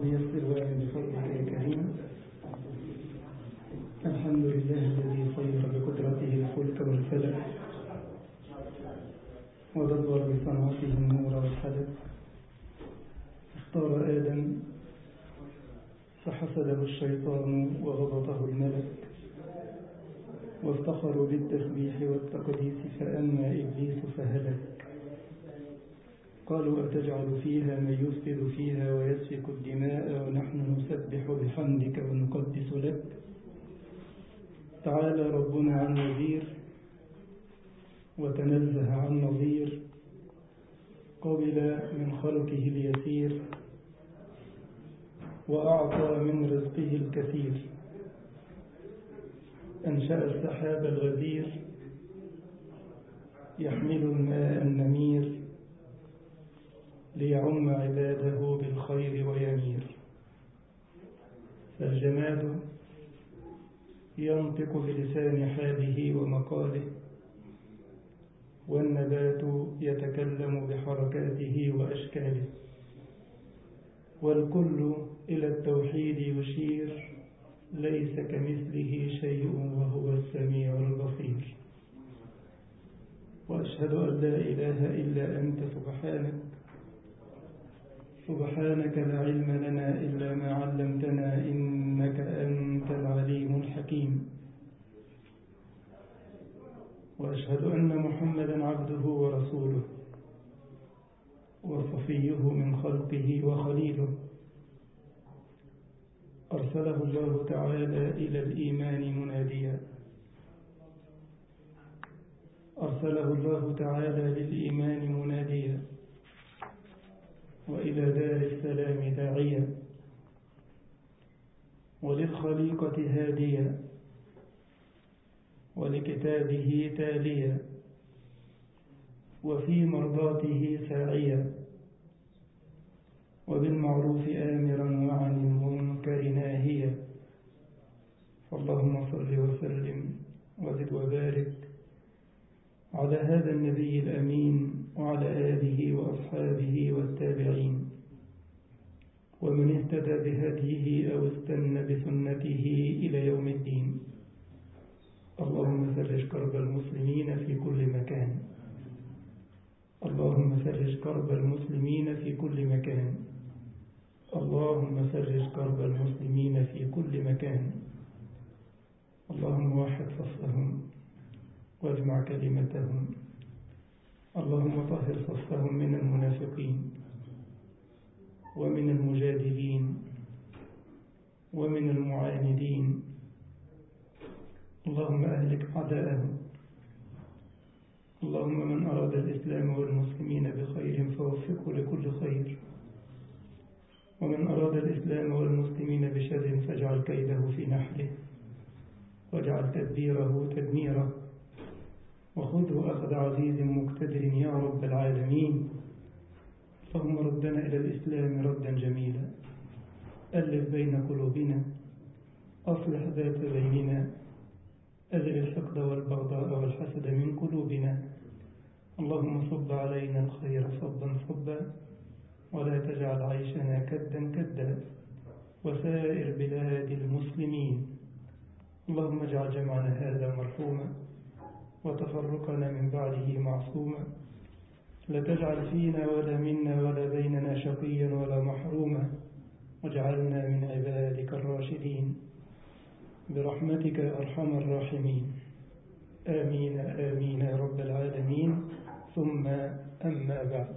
رب يسر وأعن بفضلك يا كريم الحمد لله الذي صير بقدرته الفلك والفلك ودبر بصنعته النور والحدث اختار آدم فحسده الشيطان وغضبه الملك وافتخروا بالتسبيح والتقديس فأما إبليس فهلك قالوا أتجعل فيها من يفسد فيها ويسفك الدماء ونحن نسبح بحمدك ونقدس لك تعالى ربنا عن نذير وتنزه عن نظير قبل من خلقه اليسير وأعطى من رزقه الكثير أنشأ السحاب الغزير يحمل الماء النمير ليعم عباده بالخير ويمير فالجماد ينطق بلسان حاله ومقاله والنبات يتكلم بحركاته وأشكاله والكل إلى التوحيد يشير ليس كمثله شيء وهو السميع البصير وأشهد أن لا إله إلا أنت سبحانك سبحانك لا علم لنا إلا ما علمتنا إنك أنت العليم الحكيم وأشهد أن محمدا عبده ورسوله وصفيه من خلقه وخليله أرسله الله تعالى إلى الإيمان مناديا أرسله الله تعالى للإيمان مناديا وإلى دار السلام داعيا وللخليقة هاديا ولكتابه تاليا وفي مرضاته ساعيا وبالمعروف آمرا وعن المنكر ناهيا فاللهم صل وسلم وزد وبارك على هذا النبي الأمين وعلى آله وأصحابه والتابعين ومن اهتدى بهديه أو استنى بسنته إلى يوم الدين اللهم فرج كرب المسلمين في كل مكان اللهم فرج كرب المسلمين في كل مكان اللهم فرج كرب المسلمين في كل مكان اللهم وحد صفهم واجمع كلمتهم اللهم طهر صفهم من المنافقين ومن المجادلين ومن المعاندين اللهم أهلك أعداءهم اللهم من أراد الإسلام والمسلمين بخير فوفقه لكل خير ومن أراد الإسلام والمسلمين بشر فاجعل كيده في نحره واجعل تدبيره تدميره وخذه أخذ عزيز مقتدر يا رب العالمين اللهم ردنا إلى الإسلام ردا جميلا ألف بين قلوبنا أصلح ذات بيننا أزل الحقد والبغضاء والحسد من قلوبنا اللهم صب علينا الخير صبا صبا ولا تجعل عيشنا كدا كدا وسائر بلاد المسلمين اللهم اجعل جمعنا هذا مرحوما وتفرقنا من بعده معصوما لا تجعل فينا ولا منا ولا بيننا شقيا ولا محروما واجعلنا من عبادك الراشدين برحمتك يا أرحم الراحمين آمين آمين يا رب العالمين ثم أما بعد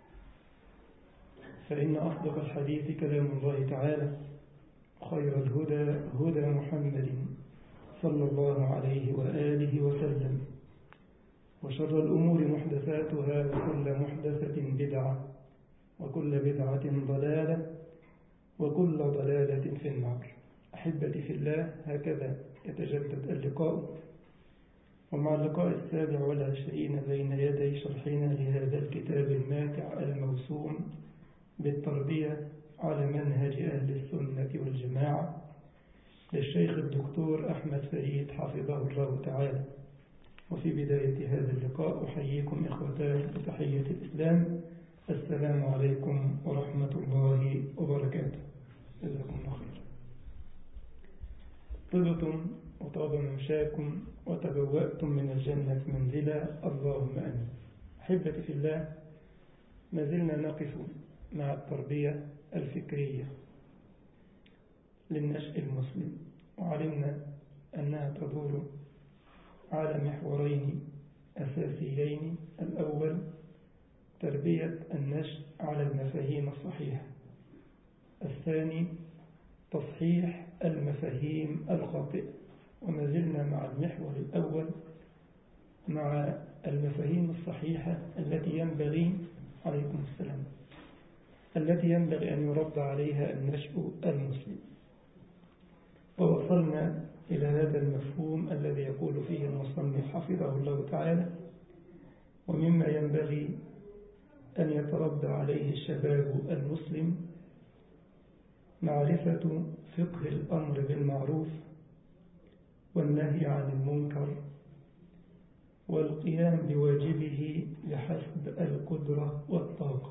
فإن أصدق الحديث كلام الله تعالى خير الهدى هدى محمد صلى الله عليه وآله وسلم وشر الأمور محدثاتها وكل محدثة بدعة وكل بدعة ضلالة وكل ضلالة في النار أحبتي في الله هكذا يتجدد اللقاء ومع اللقاء السابع والعشرين بين يدي شرحنا لهذا الكتاب الماتع الموسوم بالتربية على منهج أهل السنة والجماعة للشيخ الدكتور أحمد فريد حفظه الله تعالى وفي بداية هذا اللقاء أحييكم إخوتان بتحية الإسلام السلام عليكم ورحمة الله وبركاته جزاكم الله خير طبتم وطاب ممشاكم وتبوأتم من الجنة منزلا اللهم أمين أحبتي في الله ما زلنا نقف مع التربية الفكرية للنشء المسلم وعلمنا أنها تدور على محورين أساسيين الأول تربية النشء على المفاهيم الصحيحة الثاني تصحيح المفاهيم الخاطئة وما زلنا مع المحور الأول مع المفاهيم الصحيحة التي ينبغي عليكم السلام التي ينبغي أن يرد عليها النشء المسلم ووصلنا إلى هذا المفهوم الذي يقول فيه المصنف حفظه الله تعالى ومما ينبغي أن يتربى عليه الشباب المسلم معرفة فقه الأمر بالمعروف والنهي عن المنكر والقيام بواجبه بحسب القدرة والطاقة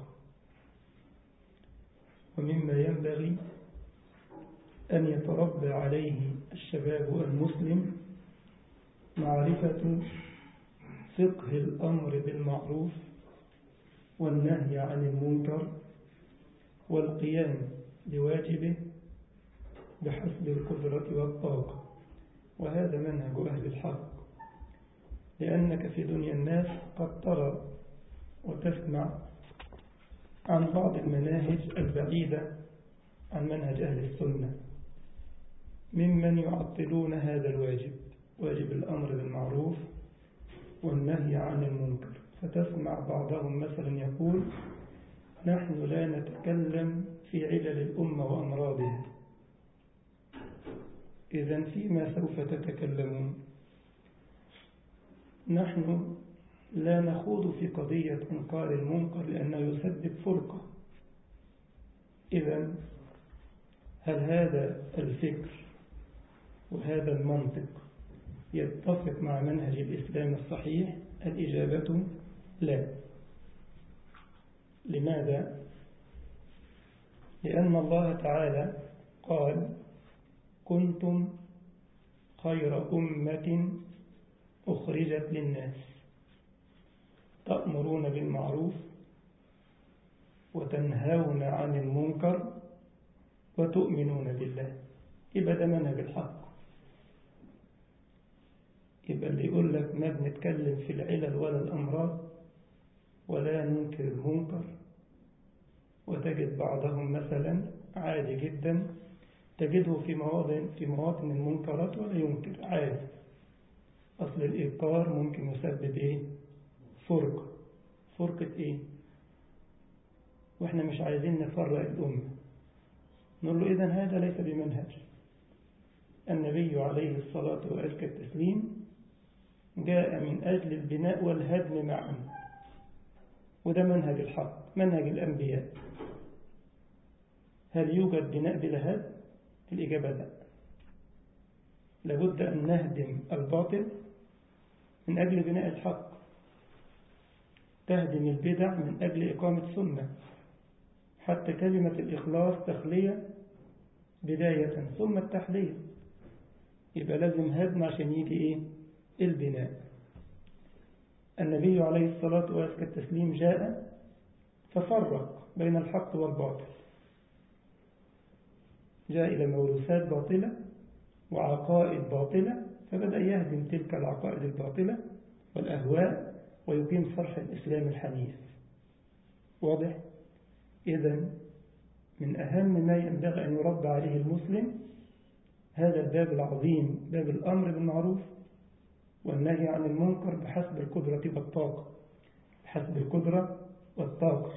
ومما ينبغي أن يتربى عليه الشباب المسلم معرفة فقه الأمر بالمعروف والنهي عن المنكر والقيام بواجبه بحسب القدرة والطاقة وهذا منهج أهل الحق لأنك في دنيا الناس قد ترى وتسمع عن بعض المناهج البعيدة عن منهج أهل السنة ممن يعطلون هذا الواجب واجب الأمر بالمعروف والنهي عن المنكر فتسمع بعضهم مثلا يقول نحن لا نتكلم في علل الأمة وأمراضها إذا فيما سوف تتكلمون نحن لا نخوض في قضية إنكار المنكر لأنه يسبب فرقة إذا هل هذا الفكر وهذا المنطق يتفق مع منهج الإسلام الصحيح الإجابة لا لماذا؟ لأن الله تعالى قال كنتم خير أمة أخرجت للناس تأمرون بالمعروف وتنهون عن المنكر وتؤمنون بالله يبقى ده منهج الحق يبقى اللي يقول لك ما بنتكلم في العلل ولا الأمراض ولا ننكر المنكر وتجد بعضهم مثلا عادي جدا تجده في مواطن في مواطن المنكرات ولا ينكر عادي أصل الإنكار ممكن يسبب إيه فرقة فرقة إيه وإحنا مش عايزين نفرق الأمة نقول له إذا هذا ليس بمنهج النبي عليه الصلاة وأزكى التسليم جاء من أجل البناء والهدم معا وده منهج الحق منهج الأنبياء هل يوجد بناء بلا هدم الإجابة لا لابد أن نهدم الباطل من أجل بناء الحق تهدم البدع من أجل إقامة سنة حتى كلمة الإخلاص تخلية بداية ثم التحليل يبقى لازم هدم عشان يجي إيه البناء النبي عليه الصلاة والسلام التسليم جاء ففرق بين الحق والباطل جاء إلى موروثات باطلة وعقائد باطلة فبدأ يهدم تلك العقائد الباطلة والأهواء ويقيم صرح الإسلام الحنيف واضح؟ إذا من أهم ما ينبغي أن يربى عليه المسلم هذا الباب العظيم باب الأمر بالمعروف والنهي عن المنكر بحسب القدرة والطاقة بحسب القدرة والطاقة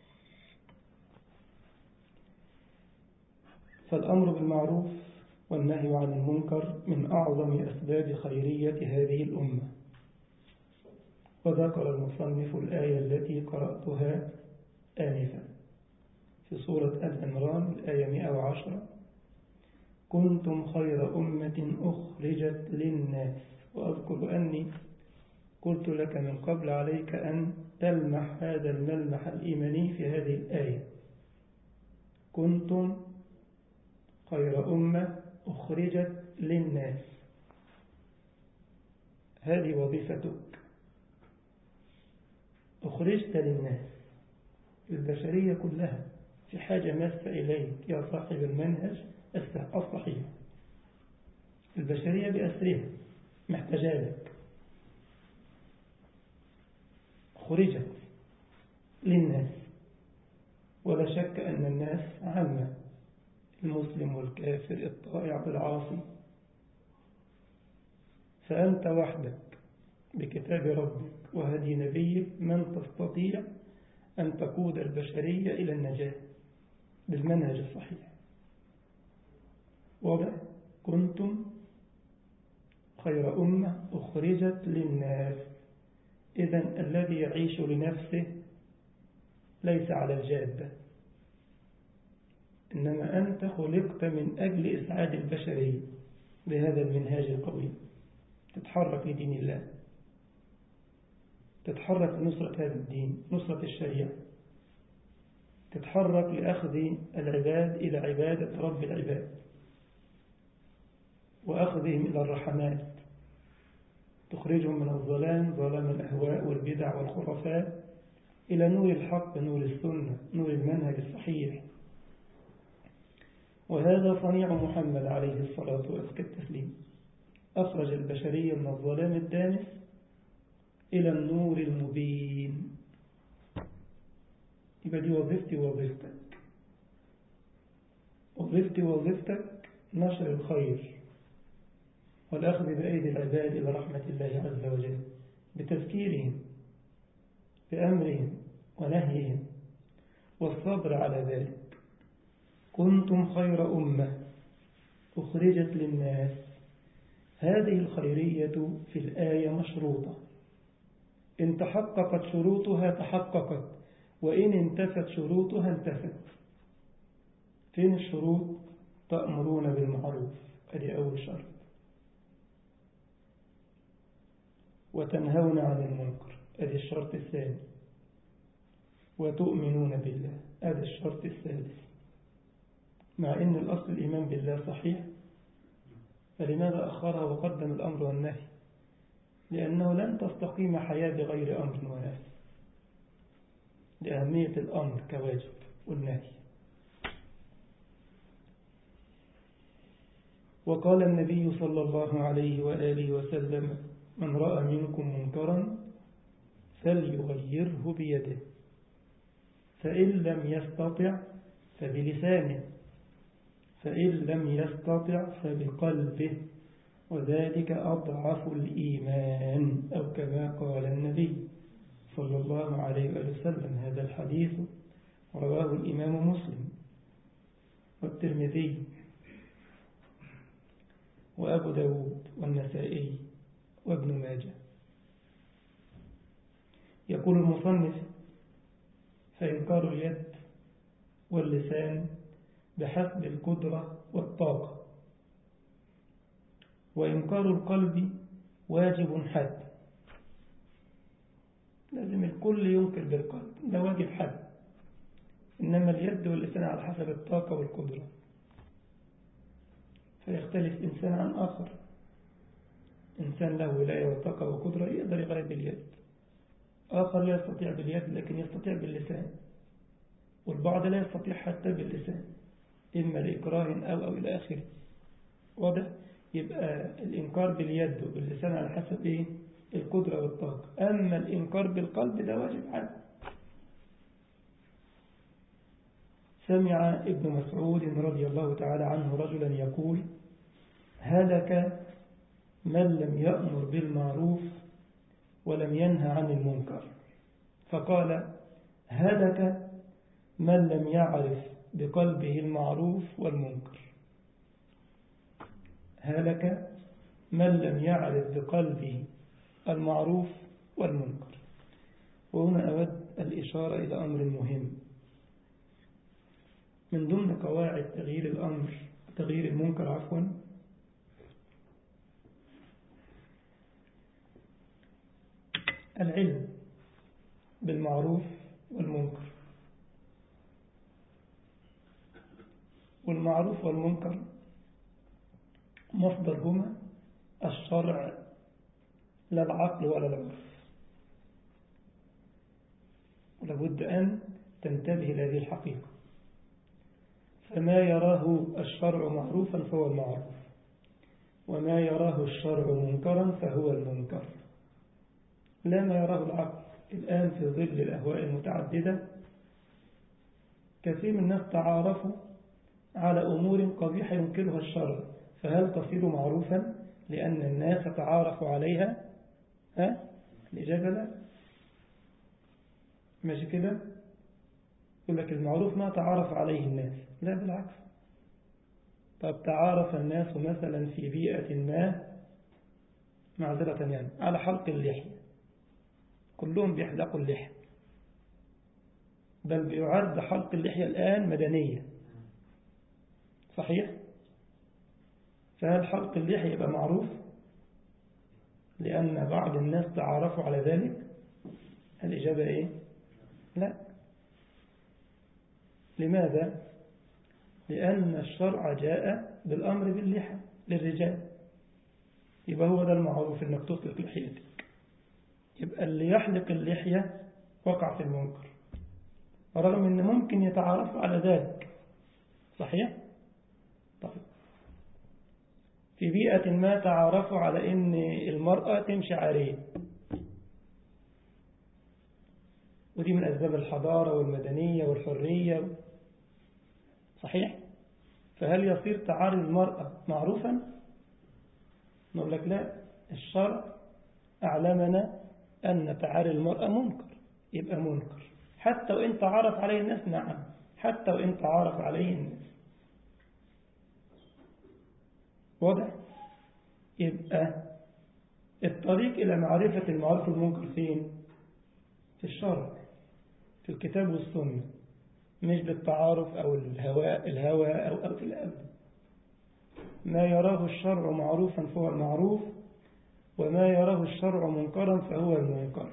فالأمر بالمعروف والنهي عن المنكر من أعظم أسباب خيرية هذه الأمة وذكر المصنف الآية التي قرأتها آنفا في سورة آل عمران الآية 110 كنتم خير أمة أخرجت للناس وأذكر أني قلت لك من قبل عليك أن تلمح هذا الملمح الإيماني في هذه الآية كنتم خير أمة أخرجت للناس هذه وظيفتك أخرجت للناس البشرية كلها في حاجة ماسة إليك يا صاحب المنهج الصحيح البشرية بأسرها محتاجة لك خرجت للناس ولا شك أن الناس عامة المسلم والكافر الطائع بالعاصي فأنت وحدك بكتاب ربك وهدي نبيك من تستطيع أن تقود البشرية إلى النجاة بالمنهج الصحيح واضح كنتم خير أمة أخرجت للناس إذا الذي يعيش لنفسه ليس على الجادة إنما أنت خلقت من أجل إسعاد البشرية بهذا المنهاج القوي تتحرك لدين الله تتحرك لنصرة هذا الدين نصرة الشريعة تتحرك لأخذ العباد إلى عبادة رب العباد وأخذهم إلى الرحمات تخرجهم من الظلام ظلام الأهواء والبدع والخرافات إلى نور الحق نور السنة نور المنهج الصحيح وهذا صنيع محمد عليه الصلاة والتسليم أخرج البشرية من الظلام الدامس إلى النور المبين يبقى دي وظيفتي وظيفتك وظيفتي وظيفتك نشر الخير والأخذ بأيدي العباد إلى رحمة الله عز وجل بتذكيرهم بأمرهم ونهيهم والصبر على ذلك كنتم خير أمة أخرجت للناس هذه الخيرية في الآية مشروطة إن تحققت شروطها تحققت وإن انتفت شروطها انتفت فين الشروط تأمرون بالمعروف هذه أول شرط وتنهون عن المنكر هذا الشرط الثاني وتؤمنون بالله هذا الشرط الثالث مع أن الأصل الإيمان بالله صحيح فلماذا أخرها وقدم الأمر والنهي لأنه لن تستقيم حياة بغير أمر ونهي لأهمية الأمر كواجب والنهي وقال النبي صلى الله عليه وآله وسلم من رأى منكم منكرا فليغيره بيده فإن لم يستطع فبلسانه فإن لم يستطع فبقلبه وذلك أضعف الإيمان أو كما قال النبي صلى الله عليه وسلم هذا الحديث رواه الإمام مسلم والترمذي وأبو داود والنسائي وابن ماجه يقول المصنف فإنكار اليد واللسان بحسب القدرة والطاقة وإنكار القلب واجب حد لازم الكل ينكر بالقلب ده واجب حد إنما اليد واللسان على حسب الطاقة والقدرة فيختلف إنسان عن آخر إنسان له ولاية وطاقة وقدرة يقدر يغير باليد آخر لا يستطيع باليد لكن يستطيع باللسان والبعض لا يستطيع حتى باللسان إما لإكراه أو أو إلى آخره واضح يبقى الإنكار باليد وباللسان على حسب إيه القدرة والطاقة أما الإنكار بالقلب ده واجب حد سمع ابن مسعود رضي الله تعالى عنه رجلا يقول هلك من لم يأمر بالمعروف ولم ينهى عن المنكر فقال هلك من لم يعرف بقلبه المعروف والمنكر هلك من لم يعرف بقلبه المعروف والمنكر وهنا أود الإشارة إلى أمر مهم من ضمن قواعد تغيير الأمر تغيير المنكر عفوا العلم بالمعروف والمنكر والمعروف والمنكر مصدرهما الشرع لا العقل ولا العرف ولابد أن تنتبه لهذه الحقيقة فما يراه الشرع معروفا فهو المعروف وما يراه الشرع منكرا فهو المنكر لا ما يراه العقل الآن في ظل الأهواء المتعددة كثير من الناس تعارفوا على أمور قبيحة ينكرها الشرع فهل تصير معروفا لأن الناس تعارفوا عليها ها؟ الإجابة لا ماشي كده يقول لك المعروف ما تعارف عليه الناس لا بالعكس طب تعارف الناس مثلا في بيئة ما معذرة يعني على حلق اللحية كلهم بيحلقوا اللحية بل بيعد حلق اللحية الآن مدنية صحيح فهل حلق اللحية يبقى معروف لأن بعض الناس تعارفوا على ذلك الإجابة إيه لا لماذا لأن الشرع جاء بالأمر باللحى للرجال يبقى هو ده المعروف انك تطلق لحيتك يبقى اللي يحلق اللحية وقع في المنكر رغم ان ممكن يتعارف على ذلك صحيح طيب في بيئة ما تعارفوا على ان المرأة تمشي عارية ودي من أسباب الحضارة والمدنية والحرية صحيح فهل يصير تعاري المرأة معروفا نقول لك لا الشرع أعلمنا أن تعاري المرأة منكر يبقى منكر حتى وإن تعارف عليه الناس نعم حتى وإن تعارف عليه الناس واضح يبقى الطريق إلى معرفة المعروف المنكر فين في الشرع في الكتاب والسنة مش بالتعارف أو الهواء الهوى أو أو في الأب ما يراه الشرع معروفا فهو المعروف وما يراه الشرع منكرا فهو المنكر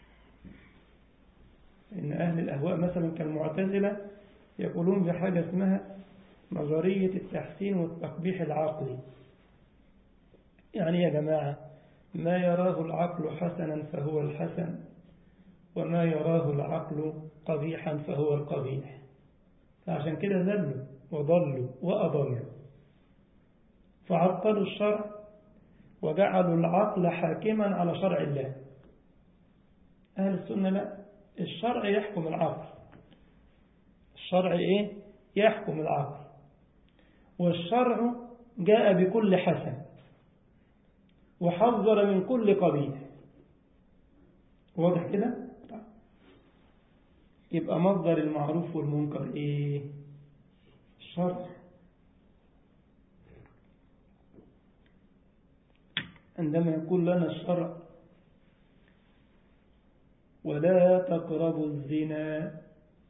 إن أهل الأهواء مثلا كالمعتزلة يقولون بحاجة اسمها نظرية التحسين والتقبيح العقلي يعني يا جماعة ما يراه العقل حسنا فهو الحسن وما يراه العقل قبيحا فهو القبيح فعشان كده ذلوا وضلوا وأضلوا فعطلوا الشرع وجعلوا العقل حاكما على شرع الله أهل السنة لا الشرع يحكم العقل الشرع إيه يحكم العقل والشرع جاء بكل حسن وحذر من كل قبيح واضح كده يبقى مصدر المعروف والمنكر ايه الشرع عندما يقول لنا الشرع ولا تقربوا الزنا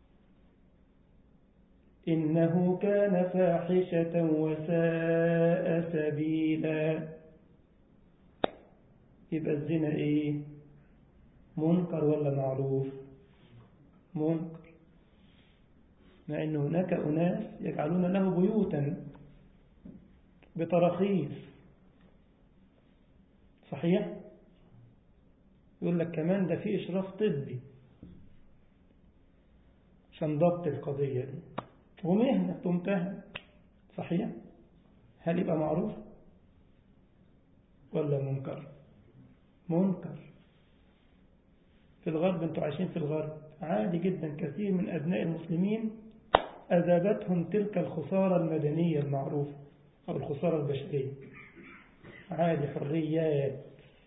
إنه كان فاحشة وساء سبيلا يبقى الزنا ايه منكر ولا معروف منكر مع أن هناك أناس يجعلون له بيوتا بتراخيص صحيح يقول لك كمان ده في إشراف طبي عشان ضبط القضية دي ومهنة تمتهن صحيح هل يبقى معروف ولا منكر منكر في الغرب انتوا عايشين في الغرب عادي جدا كثير من أبناء المسلمين أذابتهم تلك الخسارة المدنية المعروفة أو الخسارة البشرية عادي حريات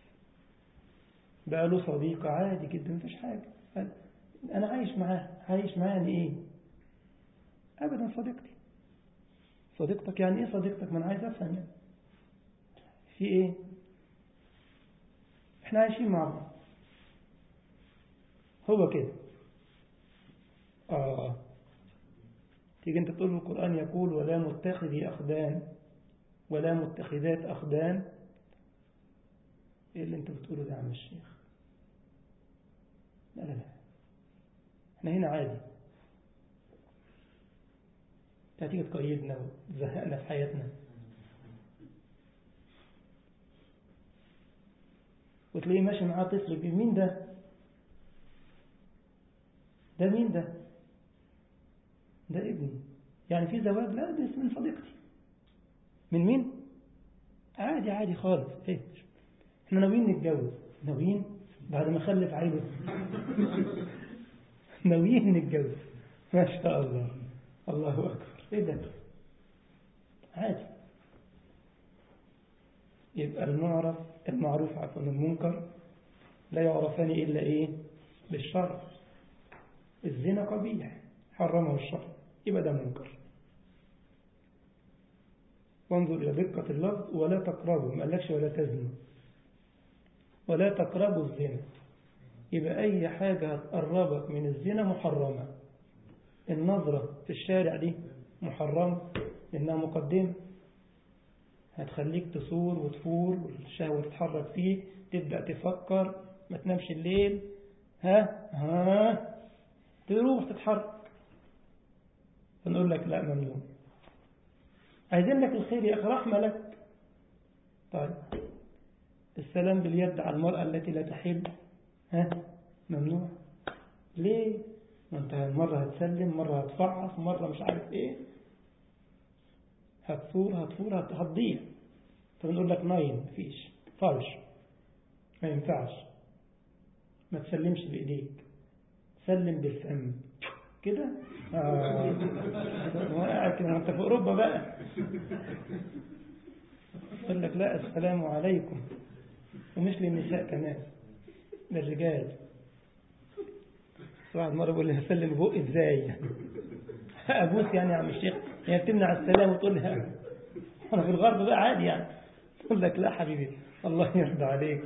بقى له صديقة عادي جدا مفيش حاجة أنا عايش معاه عايش معاه يعني إيه أبدا صديقتي صديقتك يعني إيه صديقتك ما أنا عايز أفهم يعني في إيه إحنا عايشين مع بعض هو كده آه تيجي انت تقول القرآن يقول ولا متخذي أخدان ولا متخذات أخدان ايه اللي انت بتقوله ده يا عم الشيخ لا لا لا احنا هنا عادي هتيجي تقيدنا وتزهقنا في حياتنا وتلاقيه ماشي معاه طفل كبير مين ده ده مين ده ده ابني يعني في زواج لا ده من صديقتي من مين عادي عادي خالص ايه احنا ناويين نتجوز ناويين بعد ما خلف عيله ناويين نتجوز ما شاء الله الله اكبر ايه ده عادي يبقى المعرف المعروف عفوا المنكر لا يعرفان إلا إيه بالشرع الزنا قبيح حرمه الشرع يبقى ده منكر وانظر إلى دقة اللفظ ولا تقربوا ما قالكش ولا تزنوا ولا تقربوا الزنا يبقى أي حاجة هتقربك من الزنا محرمة النظرة في الشارع دي محرمة لأنها مقدمة هتخليك تصور وتفور والشهوة تتحرك فيه تبدأ تفكر ما تنامش الليل ها ها تروح تتحرك فنقول لك لا ممنوع عايزين لك الخير يا أخي رحمة لك طيب السلام باليد على المرأة التي لا تحل ها ممنوع ليه ما انت مرة هتسلم مرة هتفعص مرة مش عارف ايه هتفور هتفور هتضيع فبنقول لك ناين مفيش فالش ما ينفعش ما تسلمش بإيديك سلم بالفم كده آه. قاعد كده انت في اوروبا بقى يقول لك لا السلام عليكم ومش للنساء كمان للرجال واحد مرة بيقول لي هسلم بقي ازاي ابوس يعني يا عم الشيخ يعني تمنع السلام وتقول لها انا في الغرب بقى عادي يعني تقول لك لا حبيبي الله يرضى عليك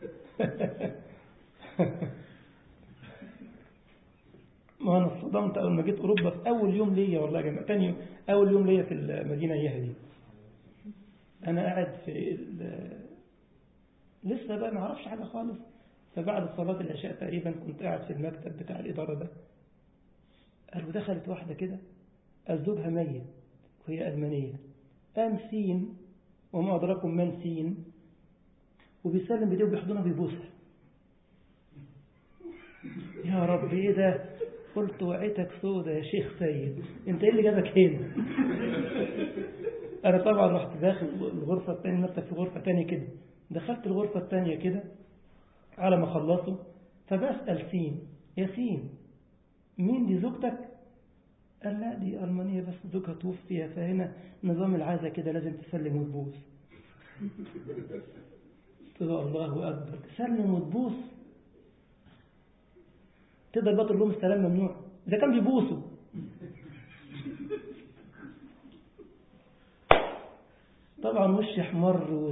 ما انا اتصدمت اول ما جيت اوروبا في اول يوم ليا والله يا جماعه ثاني يوم اول يوم ليا في المدينه اياها دي انا قاعد في لسه بقى ما اعرفش حاجه خالص فبعد صلاه العشاء تقريبا كنت قاعد في المكتب بتاع الاداره ده قالوا دخلت واحده كده زوجها ميت وهي المانيه قام سين وما ادراكم من سين وبيسلم بايديه وبيحضنها بيبوسها يا رب ايه ده قلت وعيتك سودة يا شيخ سيد انت ايه اللي جابك هنا انا طبعا رحت داخل الغرفة الثانية نفتح في غرفة ثانية كده دخلت الغرفة الثانية كده على ما خلصوا فبسأل سين يا سين مين دي زوجتك قال لا دي ألمانية بس زوجها توفي فهنا نظام العازة كده لازم تسلم وتبوس قلت له الله أكبر تسلم وتبوس تقدر بقى تقول لهم السلام ممنوع إذا كان بيبوسوا طبعا وشي احمر و...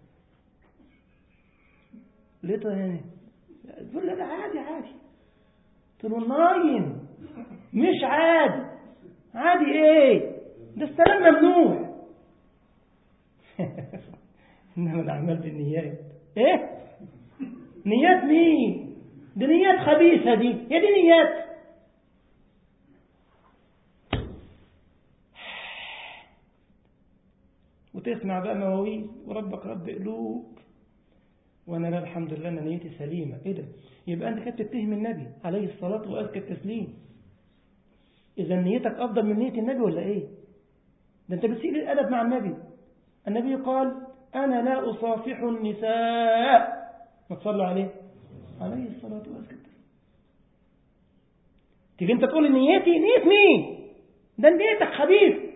ليه يعني تقول لا عادي عادي قلت له ناين مش عادي عادي ايه ده السلام ممنوع انما الاعمال بالنيات ايه نيات مين دي نيات خبيثة دي هي دي نيات وتسمع بقى مواويل وربك رب قلوب وانا لا الحمد لله انا نيتي سليمة ايه ده يبقى انت كنت تتهم النبي عليه الصلاة وازكى التسليم اذا نيتك افضل من نية النبي ولا ايه ده انت بتسيء الادب مع النبي النبي قال انا لا اصافح النساء ما تصلوا عليه عليه الصلاة والسلام تيجي انت تقول نيتي نية مين ده نيتك خبيث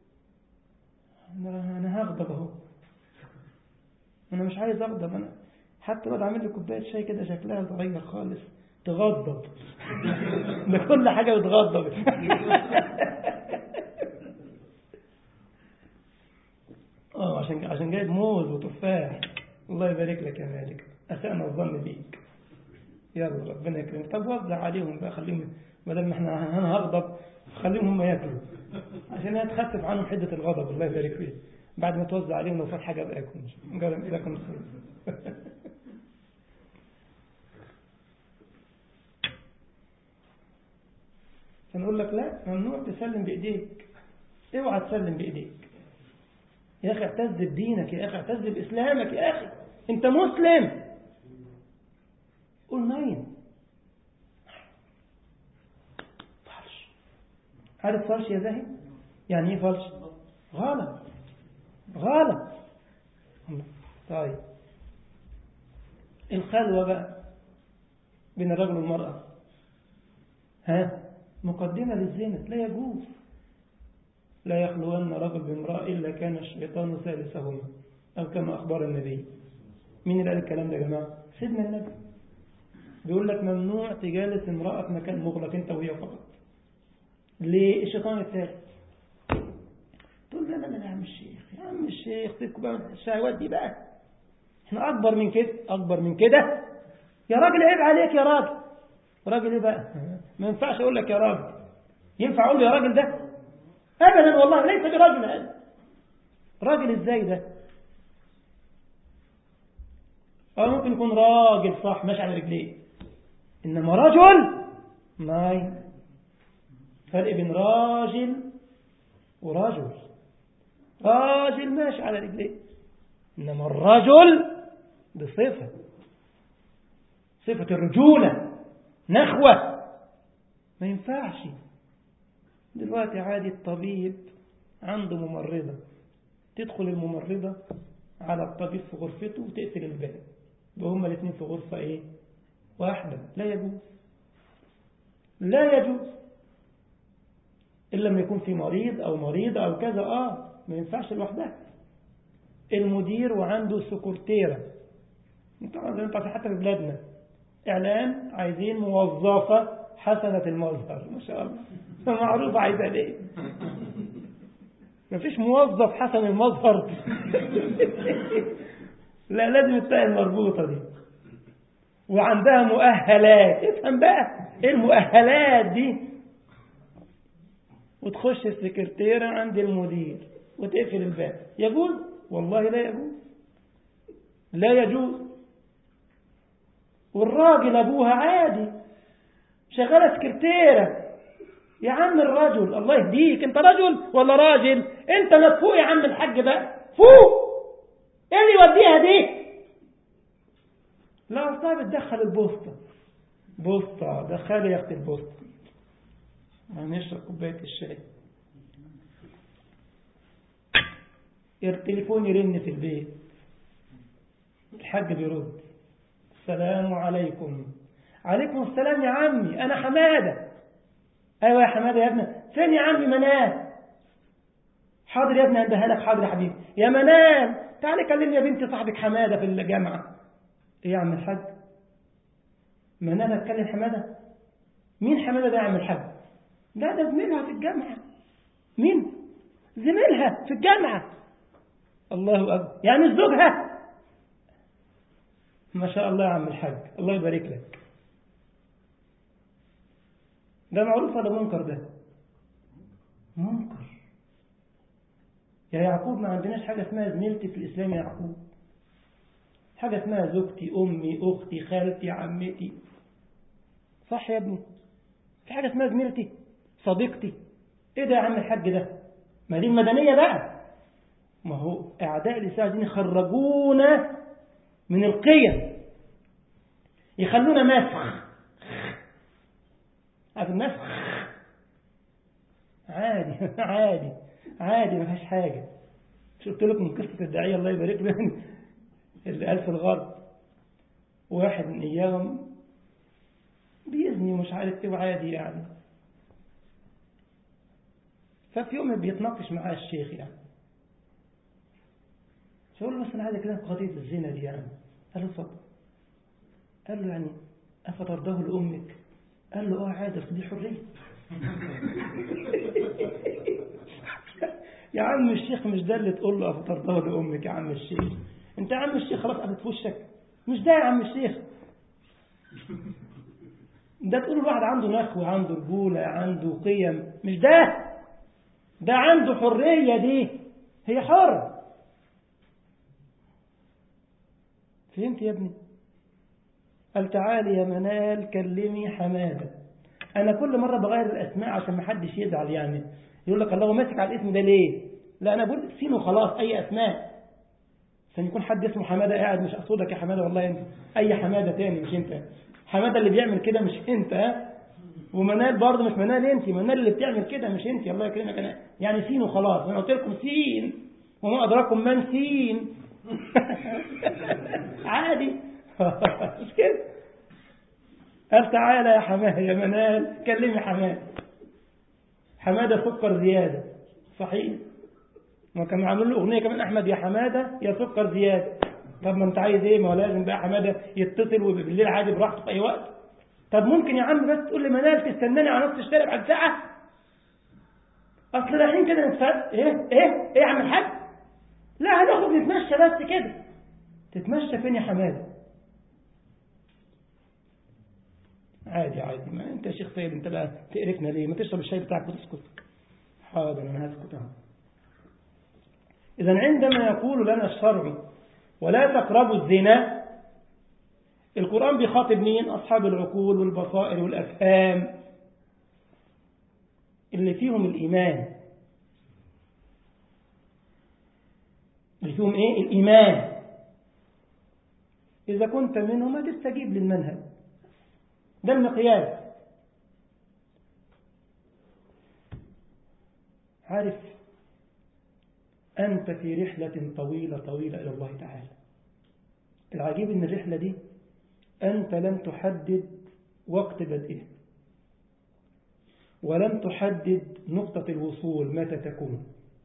انا هغضب اهو انا مش عايز اغضب انا حتى الواد عامل لي كوبايه شاي كده شكلها اتغير خالص تغضب ده كل حاجه بتغضب اه عشان عشان جايب موز وتفاح الله يبارك لك يا مالك اسأنا الظن بيك يلا ربنا يكرمك طب وزع عليهم بقى خليهم بدل ما احنا انا هغضب خليهم هم ياكلوا عشان هي تخفف عنهم حدة الغضب الله يبارك فيه بعد ما توزع عليهم لو فات حاجة بقى يكون لكم خير فنقول لك لا ممنوع تسلم بإيديك اوعى تسلم بإيديك يا أخي اعتز بدينك يا أخي اعتز بإسلامك يا أخي أنت مسلم قول ناين فلش عارف فلش يا زاهي يعني ايه فلش غلط غلط طيب الخلوة بقى بين الرجل والمرأة ها مقدمة للزنا لا يجوز لا يخلون رجل بامرأة إلا كان الشيطان ثالثهما أو كما أخبر النبي مين اللي قال الكلام ده يا جماعة سيدنا النبي بيقول لك ممنوع تجالس امرأة في مكان مغلق انت وهي فقط ليه الشيطان الثالث تقول لا لا لا يا عم الشيخ يا عم الشيخ سيبكوا بقى من الشهوات دي بقى احنا اكبر من كده اكبر من كده يا راجل عيب عليك يا راجل راجل ايه بقى ما ينفعش اقول لك يا راجل ينفع اقول له يا راجل ده ابدا والله ليس برجل هذا راجل ازاي ده او ممكن يكون راجل صح ماشي على رجليه انما رجل ماي فرق بين راجل ورجل راجل ماشي على رجليه انما الرجل بصفه صفه الرجوله نخوه ما ينفعش دلوقتي عادي الطبيب عنده ممرضة تدخل الممرضة على الطبيب في غرفته وتقفل الباب وهما الاثنين في غرفة ايه واحدة لا يجوز لا يجوز إلا لما يكون في مريض أو مريضة أو كذا آه ما ينفعش لوحدها المدير وعنده سكرتيرة طبعا زي ما حتى في بلادنا إعلان عايزين موظفة حسنة المظهر ما شاء الله معروف عايزة ليه مفيش موظف حسن المظهر لا لازم تلاقي المربوطة دي وعندها مؤهلات افهم بقى ايه المؤهلات دي وتخش السكرتيرة عند المدير وتقفل الباب يجوز والله لا يجوز لا يجوز والراجل ابوها عادي شغالة سكرتيرة يا عم الرجل الله يهديك انت رجل ولا راجل انت مدفوق يا عم الحاج بقى فوق ايه اللي يوديها دي لا اصلا بتدخل البوسطة بوسطة دخلي يا اختي البوسطة هنشرب كوباية الشاي التليفون يرن في البيت الحاج بيرد السلام عليكم عليكم السلام يا عمي انا حماده ايوه يا حماده يا ابني فين يا عمي منال حاضر يا ابني اديها لك حاضر يا حبيبي يا منال تعالي كلمني يا بنتي صاحبك حماده في الجامعه ايه يا عم الحاج منال هتكلم حماده مين حماده ده يا عم الحاج لا ده زميلها في الجامعه مين زميلها في الجامعه الله اكبر يعني زوجها ما شاء الله يا عم الحاج الله يبارك لك ده معروف ولا منكر ده منكر يا يعقوب ما عندناش حاجة اسمها زميلتي في الإسلام يا يعقوب حاجة اسمها زوجتي أمي أختي خالتي عمتي صح يا ابني في حاجة اسمها زميلتي صديقتي ايه ده يا عم الحاج ده ما دي المدنية بقى ما هو أعداء الإسلام عايزين يخرجونا من القيم يخلونا مسخ عارف المسخ عادي عادي عادي ما فيهاش حاجة شفت لكم قصة الداعية الله يبارك له اللي قال في الغرب واحد من ايام بيزني ومش عارف ايه وعادي يعني ففي يوم بيتناقش معاه الشيخ يعني فقول له بس انا عايز اكلمك قضيه الزنا دي يعني قال له اتفضل قال له يعني افترضاه لامك قال له اه عادي دي حريه يا عم الشيخ مش ده اللي تقول له افترضاه لامك يا عم الشيخ انت يا عم الشيخ خلاص قفت في وشك مش ده يا عم الشيخ ده تقول الواحد عنده نخوة عنده رجولة عنده قيم مش ده ده عنده حرية دي هي حر فهمت يا ابني قال تعالي يا منال كلمي حمادة أنا كل مرة بغير الأسماء عشان ما حدش يزعل يعني يقول لك الله ماسك على الاسم ده ليه لا أنا بقول سين وخلاص أي أسماء عشان يكون حد اسمه حمادة قاعد مش أقصدك يا حمادة والله أنت أي حمادة تاني مش أنت حمادة اللي بيعمل كده مش أنت ها ومنال برضه مش منال أنت منال اللي بتعمل كده مش أنت الله يكرمك أنا يعني سين وخلاص أنا قلت لكم سين وما أدراكم من سين عادي مش كده قال تعالى يا حماده يا منال كلمي حماده حماده سكر زياده صحيح ما كانوا عاملين له اغنيه كمان احمد يا حماده يا سكر زياده طب ما انت عايز ايه ما هو لازم بقى حماده يتصل وبالليل عادي براحته في اي وقت طب ممكن يا عم بس تقول لي منال تستناني على نص الشارع بعد ساعه اصل رايحين كده نتفرق ايه ايه ايه يا عم الحاج لا هناخد نتمشى بس كده تتمشى فين يا حماده عادي عادي ما انت يا شيخ سيد انت بقى تقرفنا ليه ما تشرب الشاي بتاعك وتسكت حاضر انا هسكت اهو اذا عندما يقول لنا الشرع ولا تقربوا الزنا القرآن بيخاطب مين أصحاب العقول والبصائر والأفهام اللي فيهم الإيمان اللي فيهم إيه الإيمان إذا كنت منهم ما تستجيب للمنهج ده المقياس عارف أنت في رحلة طويلة طويلة إلى الله تعالى العجيب أن الرحلة دي أنت لم تحدد وقت بدئها ولم تحدد نقطة الوصول متى تكون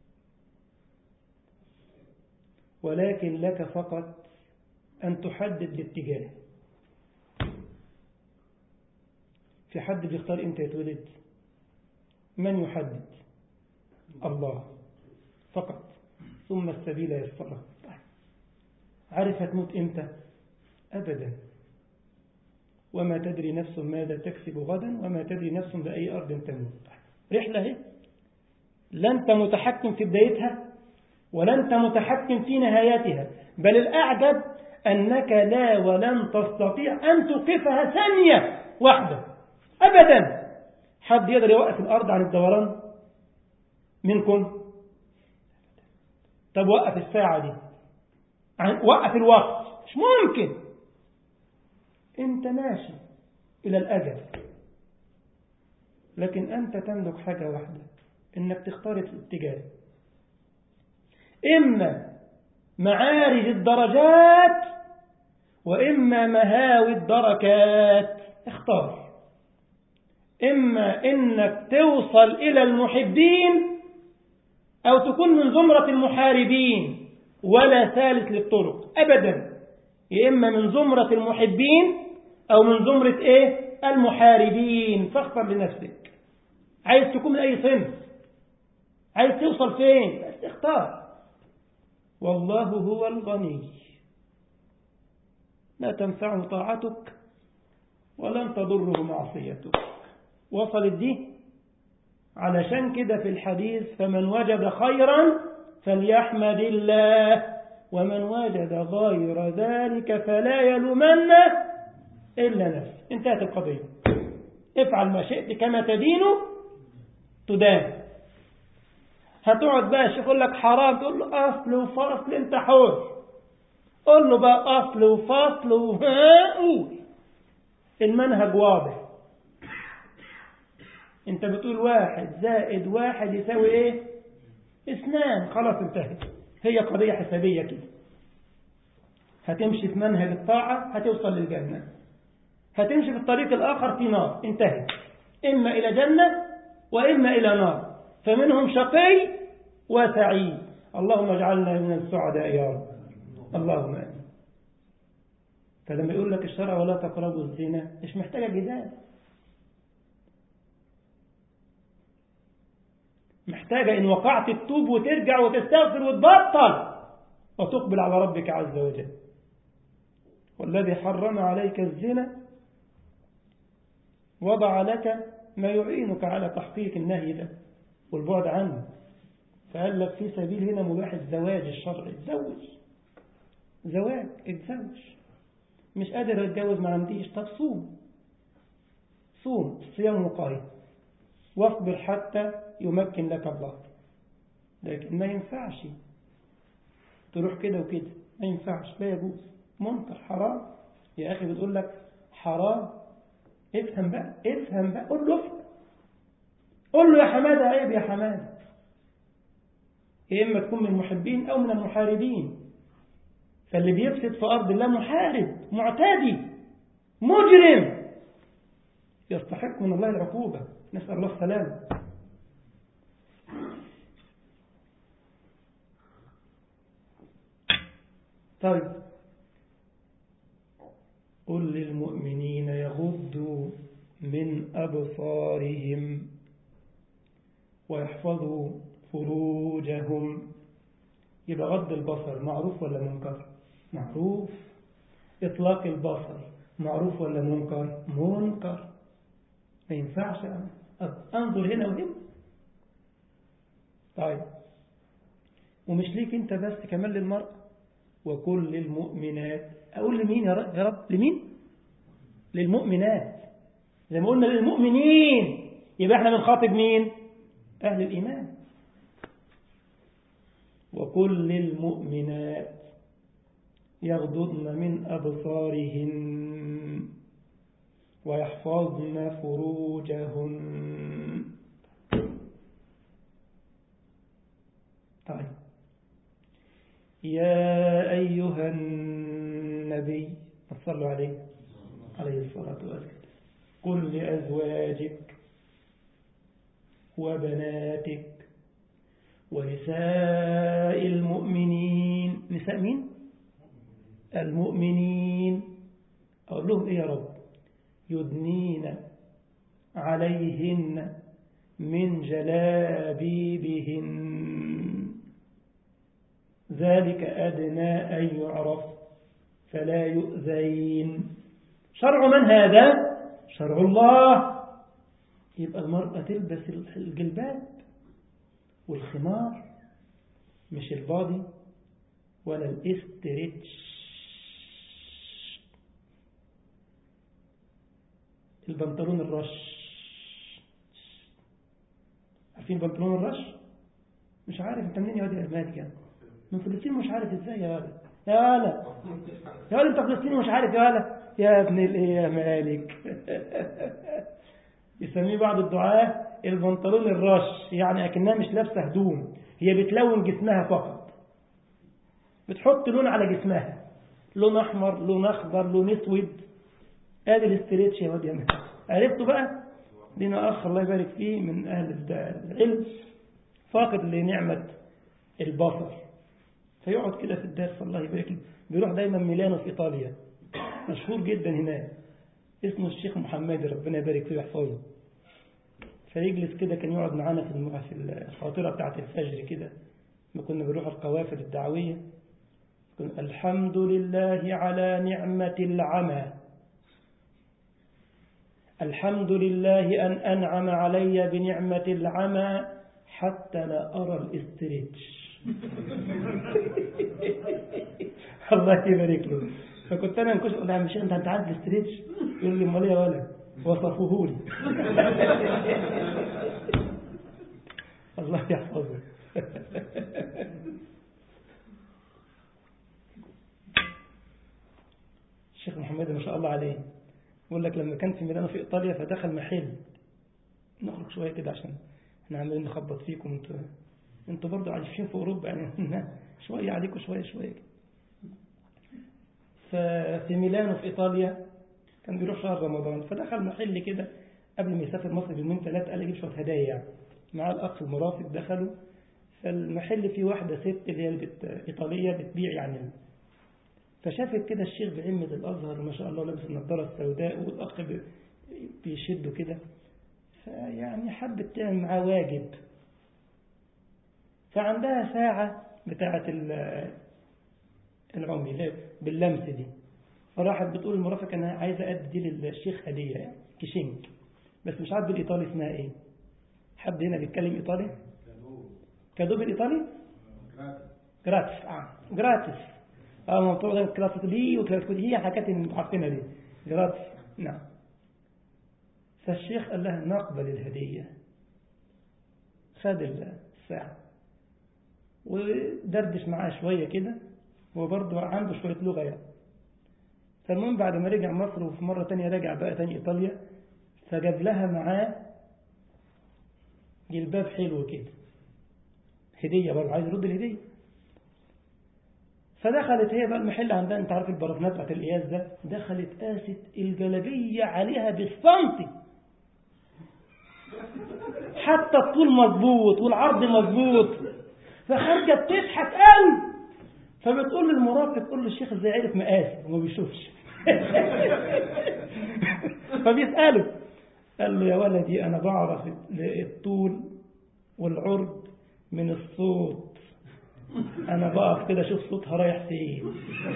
ولكن لك فقط أن تحدد الاتجاه في حد بيختار امتى يتولد من يحدد الله فقط ثم السبيل يسره عارف هتموت امتى ابدا وما تدري نفس ماذا تكسب غدا وما تدري نفس بأي أرض تموت رحلة هي لا أنت متحكم في بدايتها ولا أنت متحكم في نهايتها بل الأعجب أنك لا ولن تستطيع أن توقفها ثانية واحدة أبدا حد يقدر يوقف الأرض عن الدوران منكم طب وقف الساعة دي وقف الوقت مش ممكن انت ماشي إلى الأجل لكن أنت تملك حاجة واحدة إنك تختار الاتجاه إما معارج الدرجات وإما مهاوي الدركات اختار إما إنك توصل إلى المحبين أو تكون من زمرة المحاربين ولا ثالث للطرق أبدا يا إما من زمرة المحبين أو من زمرة إيه المحاربين فاختر لنفسك عايز تكون من أي صنف عايز توصل فين بس اختار والله هو الغني لا تنفعه طاعتك ولن تضره معصيتك وصلت دي علشان كده في الحديث فمن وجد خيرا فليحمد الله ومن وجد غير ذلك فلا يلومن إلا نفسه انتهت القضية افعل ما شئت كما تدين تدان هتقعد بقى الشيخ يقول لك حرام تقول له أصل وفصل انت حر قول له بقى أصل وفصل وها قول المنهج واضح انت بتقول واحد زائد واحد يساوي ايه اثنان خلاص انتهت هي قضية حسابية كده هتمشي في منهج الطاعة هتوصل للجنة هتمشي في الطريق الآخر في نار انتهت إما إلى جنة وإما إلى نار فمنهم شقي وسعيد اللهم اجعلنا من السعداء يا رب اللهم آمين فلما يقول لك الشرع ولا تقربوا الزنا مش محتاجة جدال محتاجة إن وقعت تتوب وترجع وتستغفر وتبطل وتقبل على ربك عز وجل والذي حرم عليك الزنا وضع لك ما يعينك على تحقيق النهي ده والبعد عنه فقال لك في سبيل هنا مباح الزواج الشرعي اتزوج زواج اتزوج مش قادر اتجوز ما عنديش طب صوم صوم صيام وقاية واصبر حتى يمكن لك الله لكن ما ينفعش تروح كده وكده ما ينفعش لا يجوز منكر حرام يا أخي بتقول لك حرام افهم بقى افهم بقى قول له افهم قول له يا حمادة عيب يا حمادة يا إما تكون من المحبين أو من المحاربين فاللي بيفسد في أرض الله محارب معتدي مجرم يستحق من الله العقوبة نسأل الله السلامة طيب قل للمؤمنين يغضوا من أبصارهم ويحفظوا فروجهم يبقى غض البصر معروف ولا منكر معروف إطلاق البصر معروف ولا منكر منكر ما ينفعش أنظر هنا وهنا طيب ومش ليك انت بس كمان للمرأة وكل المؤمنات أقول لمين يا رب, يا رب لمين للمؤمنات زي ما قلنا للمؤمنين يبقى احنا بنخاطب مين أهل الإيمان وكل المؤمنات يغضضن من أبصارهن ويحفظن فروجهن طيب يا أيها النبي صلوا عليه عليه الصلاة والسلام قل لأزواجك وبناتك ونساء المؤمنين نساء مين؟ المؤمنين أقول لهم إيه يا رب يدنين عليهن من جلابيبهن ذلك أدنى أن يعرف فلا يؤذين شرع من هذا؟ شرع الله يبقى المرأة تلبس الجلباب والخمار مش البادي ولا الاسترتش البنطلون الرش عارفين بنطلون الرش مش عارف انت منين يا واد يا مالك من فلسطين مش عارف ازاي يا ولد يا ولد يا ولد انت فلسطيني مش عارف يا ولد يا ابن الايه يا مالك يسميه بعض الدعاة البنطلون الرش يعني اكنها مش لابسه هدوم هي بتلون جسمها فقط بتحط لون على جسمها لون احمر لون اخضر لون اسود ادي الاستريتش يا واد يا مالك عرفتوا بقى لنا اخ الله يبارك فيه من اهل العلم فاقد لنعمه البصر فيقعد كده في الدرس الله يبارك له بيروح دايما ميلانو في ايطاليا مشهور جدا هناك اسمه الشيخ محمد ربنا يبارك فيه ويحفظه فيجلس كده كان يقعد معانا في في الخاطره بتاعه الفجر كده ما كنا بنروح القوافل الدعويه الحمد لله على نعمه العمى الحمد لله أن أنعم علي بنعمة العمى حتى لا أرى الاستريتش الله يبارك له فكنت أنا نكش أقول مش أنت أنت عارف الاستريتش يقول لي أمال يا ولد وصفوه لي الله يحفظه الشيخ محمد ما شاء الله عليه يقول لك لما كان في ميلانو في إيطاليا فدخل محل نخرج شوية كده عشان احنا عمالين نخبط فيكم انتوا انتوا برضه عايشين في أوروبا يعني شوية عليكم شوية شوية ففي ميلانو في إيطاليا كان بيروح شهر رمضان فدخل محل كده قبل ما يسافر مصر بيومين ثلاثة قال يجيب شوية هدايا يعني مع الأخ المرافق دخلوا فالمحل فيه واحدة ست اللي هي بت... إيطالية بتبيع يعني فشافت كده الشيخ بعمة الأزهر ما شاء الله لابس النضارة السوداء والأخ بيشده كده فيعني حبت تعمل معاه واجب فعندها ساعة بتاعة العمي باللمس دي فراحت بتقول المرافق أنا عايزة أدي للشيخ هدية يعني كيشينك بس مش عارف بالإيطالي اسمها إيه حد هنا بيتكلم إيطالي كادو بالإيطالي جراتس آه جراتس اه موضوع ده كلاسيك دي وكلاسيك دي هي حاجات اللي انتوا عارفينها دي جراتس نعم فالشيخ قال لها نقبل الهدية خد الساعة ودردش معاه شوية كده هو برضه عنده شوية لغة يعني فالمهم بعد ما رجع مصر وفي مرة تانية رجع بقى تاني إيطاليا فجاب لها معاه جلباب حلو كده هدية برضه عايز يرد الهدية فدخلت هي بقى المحل عندها انت عارف البرفانات بتاعت القياس ده دخلت قاست الجلبية عليها بالسنتي حتى الطول مظبوط والعرض مظبوط فخارجه بتضحك قوي فبتقول للمراقب تقول له الشيخ ازاي عرف مقاسي وما بيشوفش فبيسأله قال له يا ولدي انا بعرف الطول والعرض من الصوت انا بقف كده اشوف صوتها رايح فين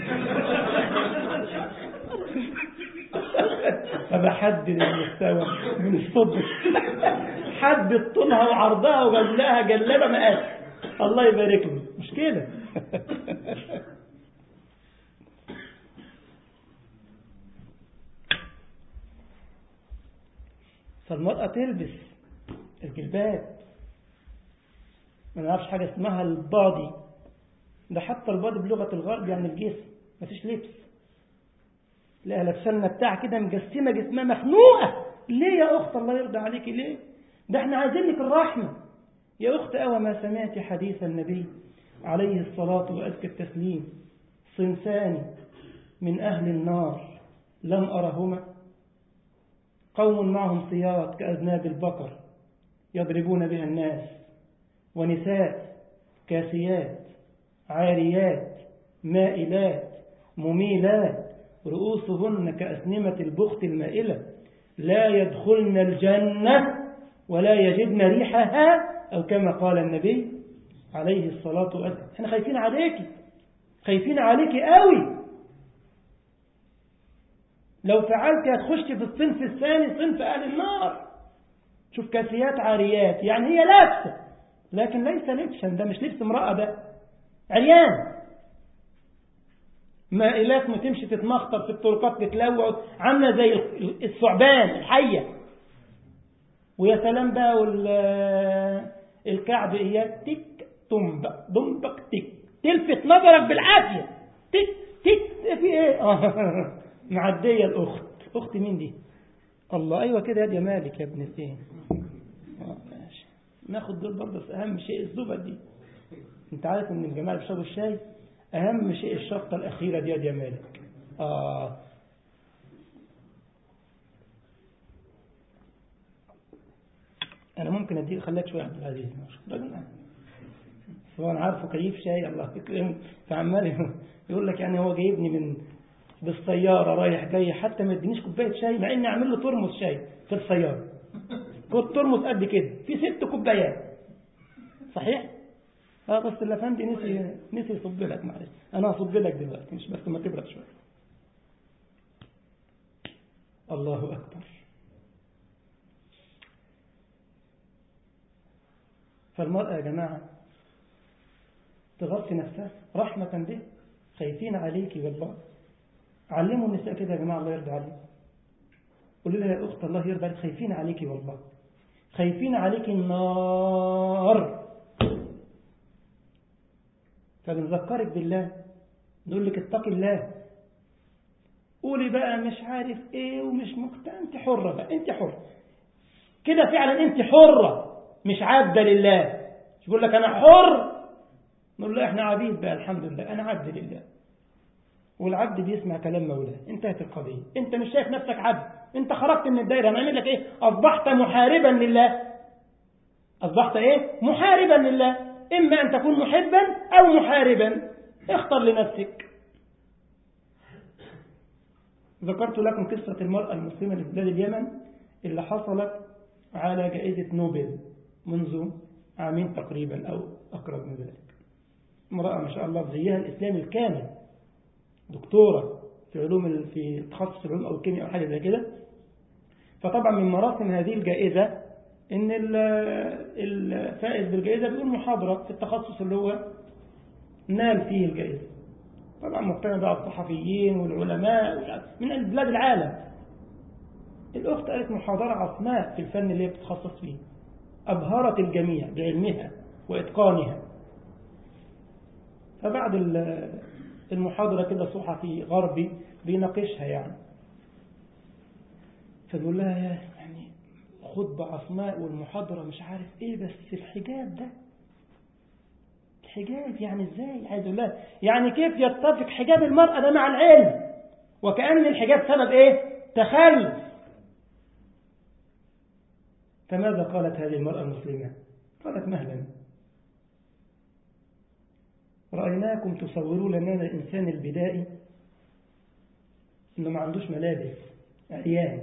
فبحدد المستوى من الصوت حدد طولها وعرضها وجاب لها جلابه مقاس الله يبارك له مش كده فالمرأة تلبس الجلباب ما نعرفش حاجة اسمها البادي ده حتى البادي بلغة الغرب يعني الجسم مفيش لبس لا لابسلنا بتاع كده مجسمة جسمها مخنوقة ليه يا أخت الله يرضى عليك ليه ده احنا عايزين لك الرحمة يا أخت أوى ما سمعت حديث النبي عليه الصلاة وأزكى التسليم صنفان من أهل النار لم أرهما قوم معهم صياط كأذناب البقر يضربون بها الناس ونساء كاسيات عاريات مائلات مميلات رؤوسهن كأسنمة البخت المائلة لا يدخلن الجنة ولا يجدن ريحها أو كما قال النبي عليه الصلاة والسلام احنا خايفين عليكي خايفين عليكي قوي لو فعلت هتخش في الصنف الثاني صنف أهل النار شوف كاسيات عاريات يعني هي لابسة لكن ليس لبسا ده مش لبس امرأة ده عريان مائلات ما تمشي تتمخطر في الطرقات تتلوع عاملة زي الثعبان الحية ويا سلام بقى الكعب اياه تك تنبق دنبق تك تلفت نظرك بالعافية تك تك في ايه معدية الأخت أخت مين دي الله أيوة كده يا مالك يا ابن الزين ماشي ناخد دول برضه بس أهم شيء الزبد دي أنت عارف إن الجماعة اللي بيشربوا الشاي أهم شيء الشفطة الأخيرة دي يا مالك آه أنا ممكن أديك خليك شوية عبد العزيز راجل هو أنا عارفه كيف شاي الله يكرمه فعمال يقول لك يعني هو جايبني من بالسيارة رايح جاي حتى ما يدينيش كوباية شاي مع اني اعمل له ترمس شاي في السيارة كنت ترمس قد كده في ست كوبايات صحيح؟ اه بس الافندي نسي نسي يصب لك معلش انا هصب لك دلوقتي مش بس ما تبرد شوية الله اكبر فالمرأة يا جماعة تغطي نفسها رحمة به خايفين عليك والله علموا النساء كده يا جماعة الله يرضى عليك قولوا لها يا أخت الله يرضى عليك خايفين عليك والله خايفين عليك النار فبنذكرك بالله نقول لك اتقي الله قولي بقى مش عارف ايه ومش مقتنع انت حرة بقى انت حرة كده فعلا انت حرة مش عبدة لله مش بقول لك انا حر نقول له احنا عبيد بقى الحمد لله انا عبد لله والعبد بيسمع كلام مولاه انتهت القضية انت مش شايف نفسك عبد انت خرجت من الدائرة هنعمل لك ايه اصبحت محاربا لله اصبحت ايه محاربا لله اما ان تكون محبا او محاربا اختر لنفسك ذكرت لكم قصة المرأة المسلمة في بلاد اليمن اللي حصلت على جائزة نوبل منذ عامين تقريبا أو أقرب من ذلك امرأة ما شاء الله زيها الإسلام الكامل دكتورة في علوم في تخصص العلوم أو الكيمياء أو حاجة زي كده فطبعا من مراسم هذه الجائزة إن الفائز بالجائزة بيقول محاضرة في التخصص اللي هو نال فيه الجائزة طبعا مقتنع بقى الصحفيين والعلماء من بلاد العالم الأخت قالت محاضرة عصماء في الفن اللي هي بتتخصص فيه أبهرت الجميع بعلمها وإتقانها فبعد المحاضرة كده صحفي غربي بيناقشها يعني فبيقول لها يا يعني خطبة عصماء والمحاضرة مش عارف ايه بس الحجاب ده الحجاب يعني ازاي عايز اقول لها يعني كيف يتفق حجاب المرأة ده مع العلم وكأن الحجاب سبب ايه تخلف فماذا قالت هذه المرأة المسلمة قالت مهلا رأيناكم تصوروا لنا الإنسان البدائي إنه ما عندوش ملابس عيان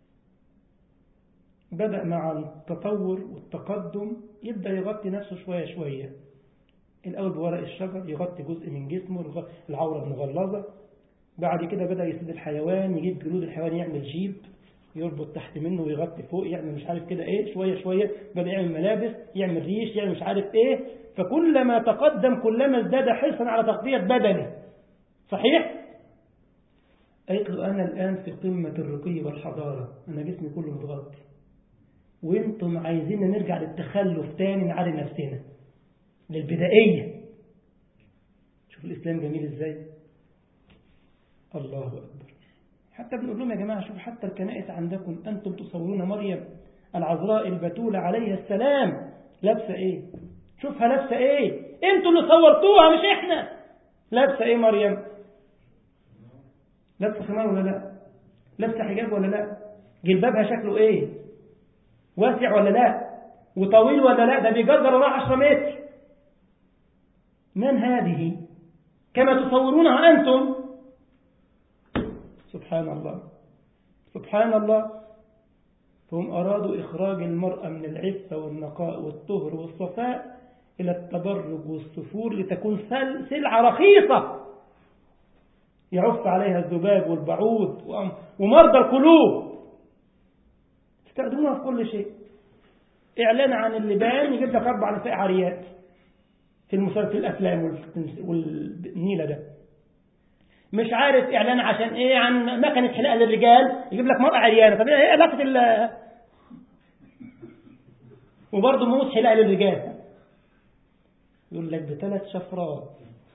بدأ مع التطور والتقدم يبدأ يغطي نفسه شوية شوية الأول بورق الشجر يغطي جزء من جسمه العورة المغلظة بعد كده بدأ يسيب الحيوان يجيب جلود الحيوان يعمل جيب يربط تحت منه ويغطي فوق يعمل مش عارف كده ايه شوية شوية بدأ يعمل ملابس يعمل ريش يعمل مش عارف ايه فكلما تقدم كلما ازداد حرصا على تغطية بدنه صحيح؟ قالت له أنا الآن في قمة الرقي والحضارة أنا جسمي كله متغطي وانتم عايزين نرجع للتخلف تاني نعري نفسنا للبدائية شوف الإسلام جميل إزاي الله أكبر حتى بنقول لهم يا جماعة شوف حتى الكنائس عندكم أنتم تصورون مريم العذراء البتولة عليها السلام لابسة إيه شوفها لابسة إيه أنتوا اللي صورتوها مش إحنا لابسة إيه مريم لابسة خمار ولا لا لابسة حجاب ولا لا جلبابها شكله إيه واسع ولا لا وطويل ولا لا ده بيجدر وراه 10 متر من هذه كما تصورونها أنتم سبحان الله سبحان الله فهم أرادوا إخراج المرأة من العفة والنقاء والطهر والصفاء إلى التبرج والسفور لتكون سلعة رخيصة يعف عليها الذباب والبعوض ومرضى القلوب استخدموها في كل شيء إعلان عن اللبان يجيب لك أربع نساء عاريات في المسلسل في الأفلام والنيلة ده مش عارف إعلان عشان إيه عن مكنة حلاقة للرجال يجيب لك مرأة عريانة طب إيه علاقة ال وبرضه موس حلاقة للرجال يقول لك بثلاث شفرات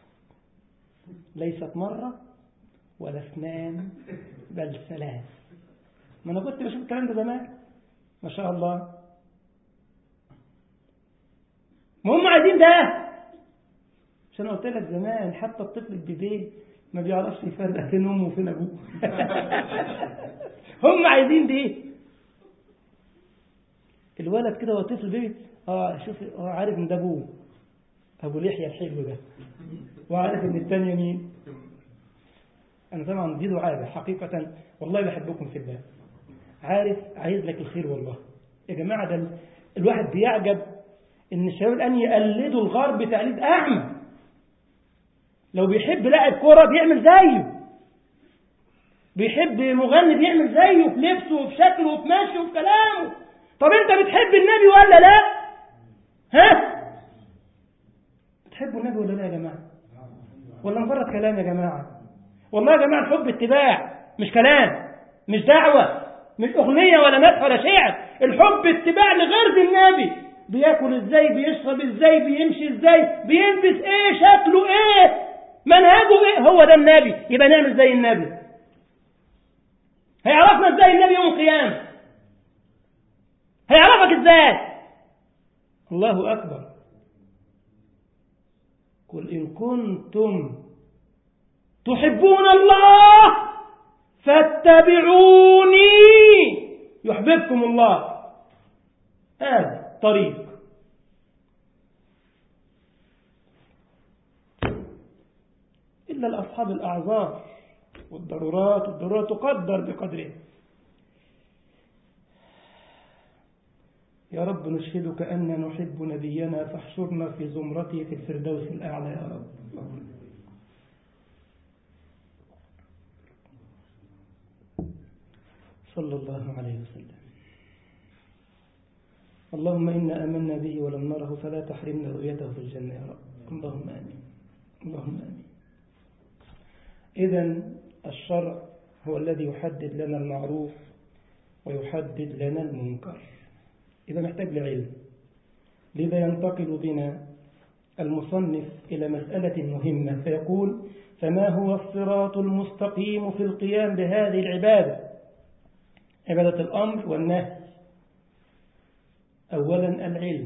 ليست مرة ولا اثنان بل ثلاث ما أنا كنت بشوف الكلام ده زمان ما شاء الله ما هم عايزين ده عشان قلت لك زمان حتى الطفل البيبي ما بيعرفش يفرق فين امه وفين ابوه هم عايزين دي الولد كده هو طفل بيبي اه شوف هو عارف ان ده ابوه ابو لحيه الحلو ده وعارف ان الثانيه مين انا طبعا دي دعابه حقيقه والله بحبكم في الله عارف عايز لك الخير والله يا جماعه ده الواحد بيعجب ان الشباب الان يقلدوا الغرب تقليد اعمى لو بيحب لاعب كرة بيعمل زيه بيحب مغني بيعمل زيه في لبسه وفي شكله وفي مشيه وفي كلامه طب انت بتحب النبي ولا لا ها بتحبوا النبي ولا لا يا جماعة ولا مجرد كلام يا جماعة والله يا جماعة الحب اتباع مش كلام مش دعوة مش أغنية ولا مدح ولا شعر الحب اتباع لغرض النبي بياكل ازاي بيشرب ازاي بيمشي ازاي بيلبس ايه شكله ايه منهجه ايه هو ده النبي يبقى نعمل زي النبي هيعرفنا ازاي النبي يوم القيامة هيعرفك ازاي الله اكبر قل ان كنتم تحبون الله فاتبعوني يحببكم الله هذا طريق إلا لأصحاب الأعذار والضرورات والضرورات تقدر بقدرها يا رب نشهدك أن نحب نبينا فاحشرنا في زمرته في الفردوس الأعلى يا رب صلى الله عليه وسلم اللهم إنا أمنا به ولم نره فلا تحرمنا رؤيته في الجنة يا رب اللهم آمين اللهم آمين إذا الشرع هو الذي يحدد لنا المعروف ويحدد لنا المنكر إذا محتاج لعلم لذا ينتقل بنا المصنف إلى مسألة مهمة فيقول فما هو الصراط المستقيم في القيام بهذه العبادة عبادة الأمر والنهي أولا العلم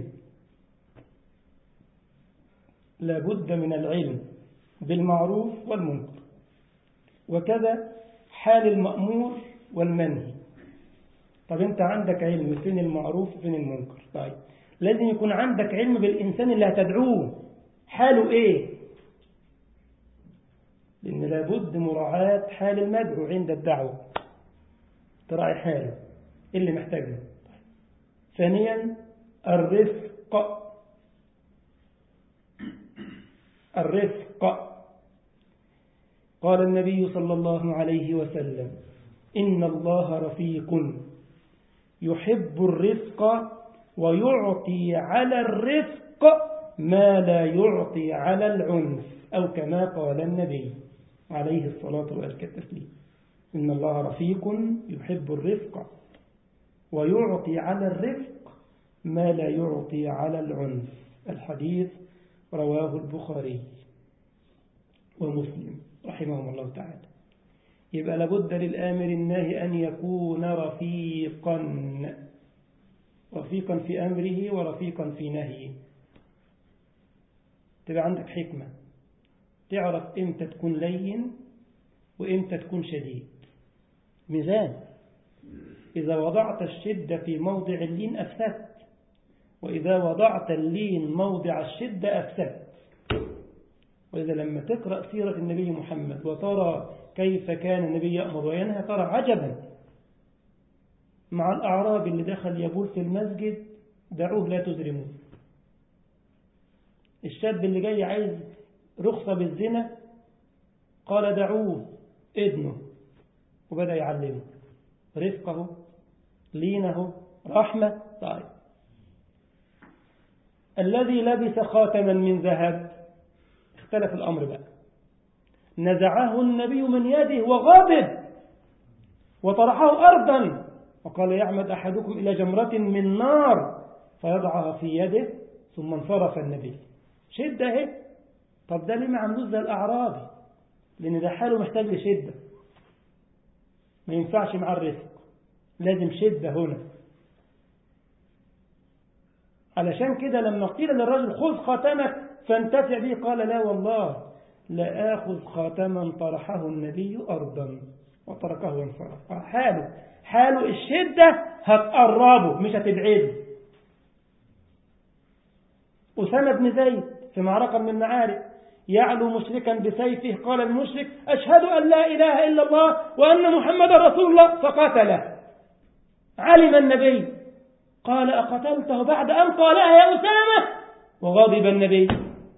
لا بد من العلم بالمعروف والمنكر وكذا حال المأمور والمنهي طب انت عندك علم فين المعروف وفين المنكر طيب لازم يكون عندك علم بالإنسان اللي هتدعوه حاله ايه لأن لابد مراعاة حال المدعو عند الدعوة تراعي حاله إيه اللي محتاجه ثانيا الرفق الرفق قال النبي صلى الله عليه وسلم إن الله رفيق يحب الرفق ويعطي على الرفق ما لا يعطي على العنف أو كما قال النبي عليه الصلاة والتسليم إن الله رفيق يحب الرفق ويعطي على الرفق ما لا يعطي على العنف الحديث رواه البخاري ومسلم رحمهم الله تعالى يبقى لابد للآمر الناهي أن يكون رفيقا رفيقا في أمره ورفيقا في نهيه تبقى عندك حكمة تعرف إمتى تكون لين وإمتى تكون شديد ميزان إذا وضعت الشدة في موضع اللين أفسدت وإذا وضعت اللين موضع الشدة أفسدت وإذا لما تقرأ سيرة النبي محمد وترى كيف كان النبي يأمر وينهى ترى عجبا مع الأعراب اللي دخل يبول في المسجد دعوه لا تزرموه الشاب اللي جاي عايز رخصة بالزنا قال دعوه ابنه وبدأ يعلمه رفقه لينه رحمة طيب الذي لبس خاتما من ذهب اختلف الأمر بقى نزعه النبي من يده وغضب وطرحه أرضا وقال يعمد أحدكم إلى جمرة من نار فيضعها في يده ثم انصرف النبي شدة اهي طب ده ليه ما عملوش زي الأعرابي لأن ده حاله محتاج لشدة ما ينفعش مع الرزق لازم شدة هنا علشان كده لما قيل للرجل خذ خاتمك فانتفع به قال لا والله لا آخذ خاتما طرحه النبي أرضا وتركه وانصرف حاله حاله الشدة هتقربه مش هتبعده أسامة بن زيد في معركة من المعارك يعلو مشركا بسيفه قال المشرك أشهد أن لا إله إلا الله وأن محمد رسول الله فقتله علم النبي قال أقتلته بعد أن قالها يا أسامة وغضب النبي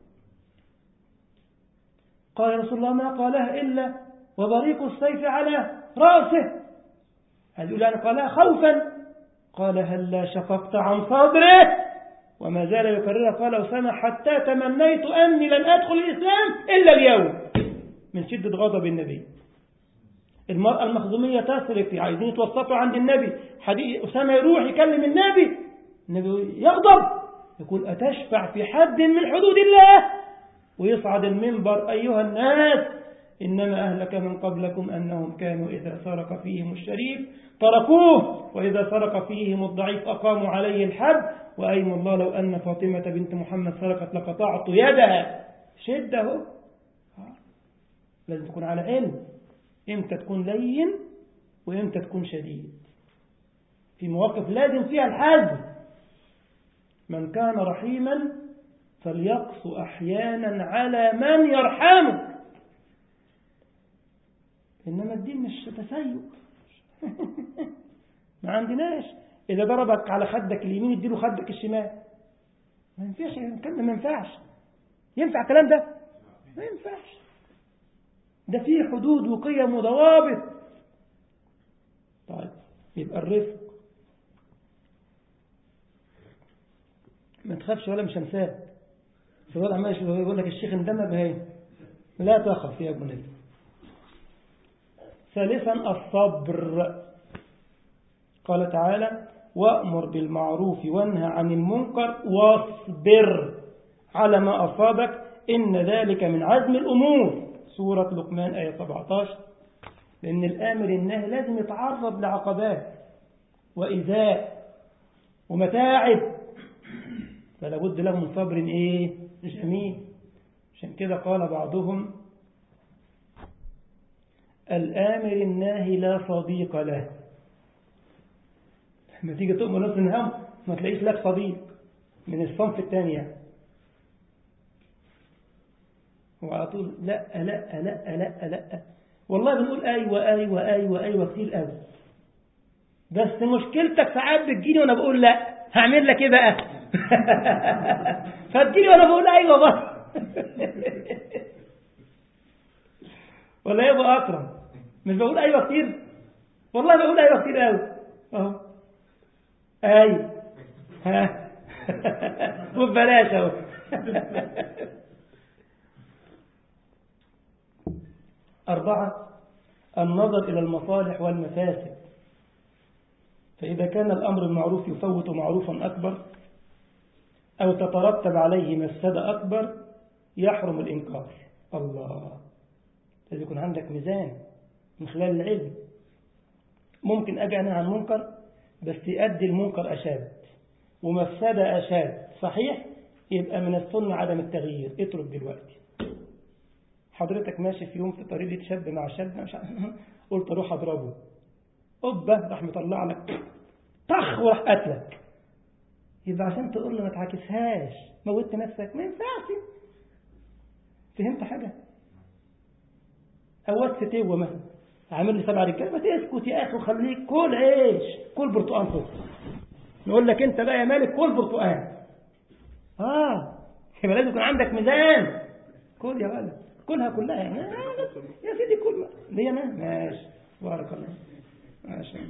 قال رسول الله ما قالها إلا وبريق السيف على رأسه هل يقول يعني قالها خوفا قال هل لا شققت عن صدره وما زال يكررها قال أسامة حتى تمنيت أني لن أدخل الإسلام إلا اليوم من شدة غضب النبي المرأة المخزومية تسرق عايزين يتوسطوا عند النبي حديث أسامة يروح يكلم النبي النبي يغضب يقول أتشفع في حد من حدود الله ويصعد المنبر أيها الناس إنما أهلك من قبلكم أنهم كانوا إذا سرق فيهم الشريف تركوه وإذا سرق فيهم الضعيف أقاموا عليه الحد وأيم الله لو أن فاطمة بنت محمد سرقت لقطعت يدها شده لازم تكون على علم إمتى تكون لين وإمتى تكون شديد في مواقف لازم فيها الحزم من كان رحيما فليقص أحيانا على من يرحمه إنما الدين مش تسيب ما عندناش إذا ضربك على خدك اليمين يديله خدك الشمال ما ينفعش ما ينفعش ينفع الكلام ده ما ينفعش ده فيه حدود وقيم وضوابط طيب يبقى الرفق ما تخافش ولا مش هنساه سؤال عمال يقول لك الشيخ اندمج بهي لا تخف يا ابن ثالثا الصبر قال تعالى وأمر بالمعروف وانهى عن المنكر واصبر على ما أصابك إن ذلك من عزم الأمور سورة لقمان آية 17 لأن الآمر النهي لازم يتعرض لعقبات وإذاء ومتاعب فلا بد له من صبر إيه جميل عشان كده قال بعضهم الآمر الناهي لا صديق له لما تيجي تؤمر نفس النهام ما تلاقيش لك صديق من الصنف الثاني يعني وعلى طول لا لا لا لا لا والله بنقول أيوة أيوة أيوة أيوة كتير قوي بس مشكلتك ساعات بتجيني وأنا بقول لا هعمل لك إيه بقى فتجيني وأنا بقول أيوة بقى ولا يبقى أكرم مش بقول أيوة كتير والله بقول أيوة كتير قوي أهو أيوة ها وببلاش أهو أربعة النظر إلى المصالح والمفاسد فإذا كان الأمر المعروف يفوت معروفا أكبر أو تترتب عليه مفسدة أكبر يحرم الإنكار الله لازم يكون عندك ميزان من خلال العلم ممكن أجي أنا عن منكر بس يؤدي المنكر أشد ومفسدة أشد صحيح يبقى من السنة عدم التغيير اترك دلوقتي حضرتك ماشي في يوم في طريق شاب مع شاب مش عارف قلت اروح اضربه قبه راح مطلع لك طخ وراح قتلك يبقى عشان تقول له ما تعاكسهاش موتت نفسك ما ينفعش فهمت حاجه اوت فتوه مثلا عامل لي سبع رجاله ما تسكت يا اخي وخليك كل عيش كل برتقال فوق نقول لك انت بقى يا مالك كل برتقال اه يبقى لازم يكون عندك ميزان كل يا ولد كلها كلها يعني يا سيدي كل ليه انا ماشي بارك الله ماشي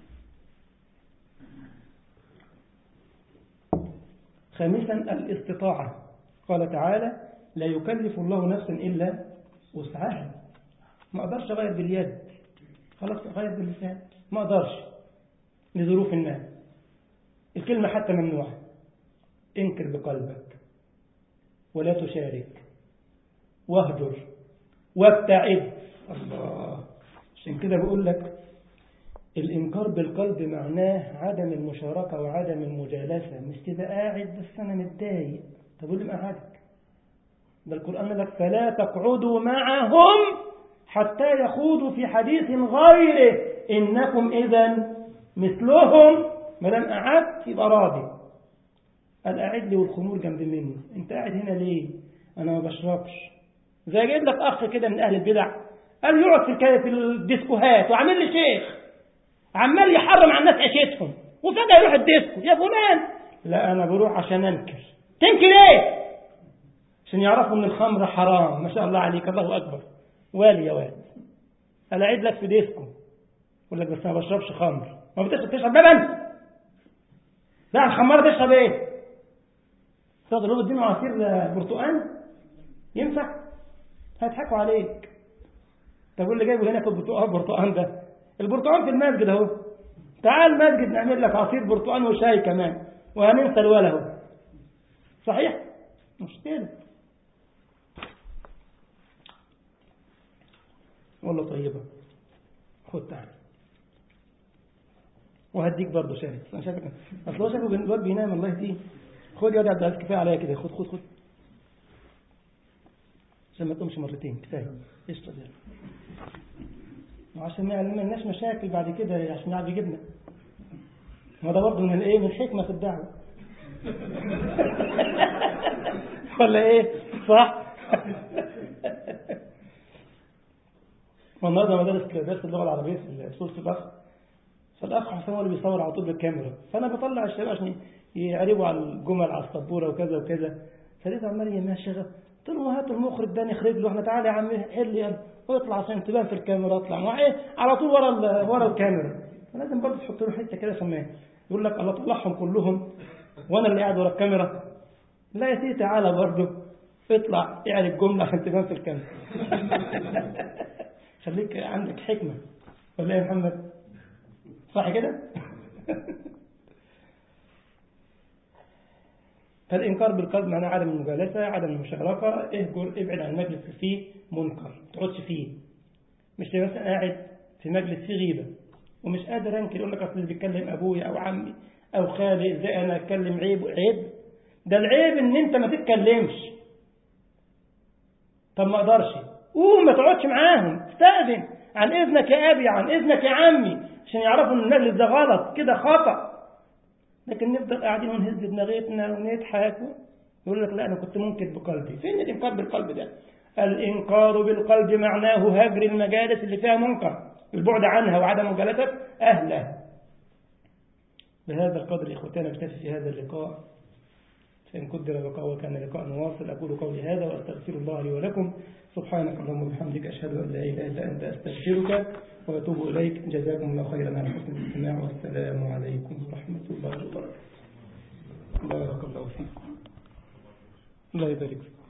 خامسا الاستطاعة قال تعالى لا يكلف الله نفسا إلا وسعها ما أقدرش أغير باليد خلاص أغير باللسان ما أقدرش لظروف الناس الكلمة حتى ممنوعة انكر بقلبك ولا تشارك واهجر وابتعد الله عشان كده بقول لك الإنكار بالقلب معناه عدم المشاركة وعدم المجالسة مش تبقى قاعد بس أنا متضايق طب قول لي مقعدك ده القرآن قال لك فلا تقعدوا معهم حتى يخوضوا في حديث غيره إنكم إذا مثلهم ما دام قعدت يبقى راضي قال قاعد لي والخمور جنب مني أنت قاعد هنا ليه؟ أنا ما بشربش زي جايب لك أخ كده من أهل البدع قال له يقعد في في الديسكوهات وعامل لي شيخ عمال يحرم على الناس عيشتهم وفجأة يروح الديسكو يا فلان لا أنا بروح عشان أنكر تنكر إيه؟ عشان يعرفوا إن الخمر حرام ما شاء الله عليك الله أكبر والي يا والي أنا أعيد لك في ديسكو يقول لك بس أنا ما بشربش خمر ما بتشرب تشرب لبن لا الخمارة تشرب إيه؟ تاخد له الدين عصير برتقال ينفع؟ هيضحكوا عليك طب اللي جايبه هنا في البرتقال برتقال ده البرتقال في المسجد اهو تعال المسجد نعمل لك عصير برتقال وشاي كمان وهننسى الولا اهو صحيح مشكلة والله طيبة خد تعال وهديك برضه شاي انا شايفك اصل هو شايفه الواد بينام الله يهديه خد يا عبد العزيز كفايه عليا كده خد خد خد عشان ما تقومش مرتين كفايه اشرب يلا وعشان ما يعلمناش مشاكل بعد كده عشان يعرف يجيبنا ما ده برضه من الايه من الحكمه في الدعوه ولا ايه صح والنهارده مدارس درس اللغه العربيه في اصول الاخ فالاخ حسام هو اللي بيصور على طول بالكاميرا فانا بطلع الشباب عشان يعربوا على الجمل على السبوره وكذا وكذا فلقيته عمال يمشي قلت له هات المخرج ده نخرج له احنا تعالى يا عم حل يلا واطلع عشان تبان في الكاميرا اطلع ما ايه على طول ورا ورا الكاميرا فلازم برضه تحط له حته كده عشان يقول لك الله طلعهم كلهم وانا اللي قاعد ورا الكاميرا لا يا سيدي تعالى برضه اطلع اعرف جمله عشان تبان في الكاميرا خليك عندك حكمه ولا ايه يا محمد صح كده فالإنكار بالقلب معناه عدم المجالسة عدم المشاركة اهجر ابعد عن المجلس اللي فيه منكر ما تقعدش فيه مش تبقى مثلا قاعد في مجلس فيه غيبة ومش قادر انكر يقول لك اصل اللي بيتكلم ابويا او عمي او خالي ازاي انا اتكلم عيب عيب ده العيب ان انت ما تتكلمش طب ما اقدرش قوم ما تقعدش معاهم استأذن عن اذنك يا ابي عن اذنك يا عمي عشان يعرفوا ان المجلس ده غلط كده خطأ لكن نفضل قاعدين ونهز دماغتنا ونضحك يقول لك لا انا كنت منكر بقلبي فين الانكار بالقلب ده الانكار بالقلب معناه هجر المجالس اللي فيها منكر البعد عنها وعدم مجالسة أهلها بهذا القدر إخوتنا نكتفي في هذا اللقاء فإن قدر لقاء وكان لقاء واصل أقول قولي هذا وأستغفر الله لي ولكم سبحانك اللهم وبحمدك أشهد أن لا إله إلا أنت أستغفرك وأتوب إليك جزاكم الله خيرا على حسن الاستماع والسلام عليكم ورحمة الله وبركاته بارك الله فيكم الله يبارك فيكم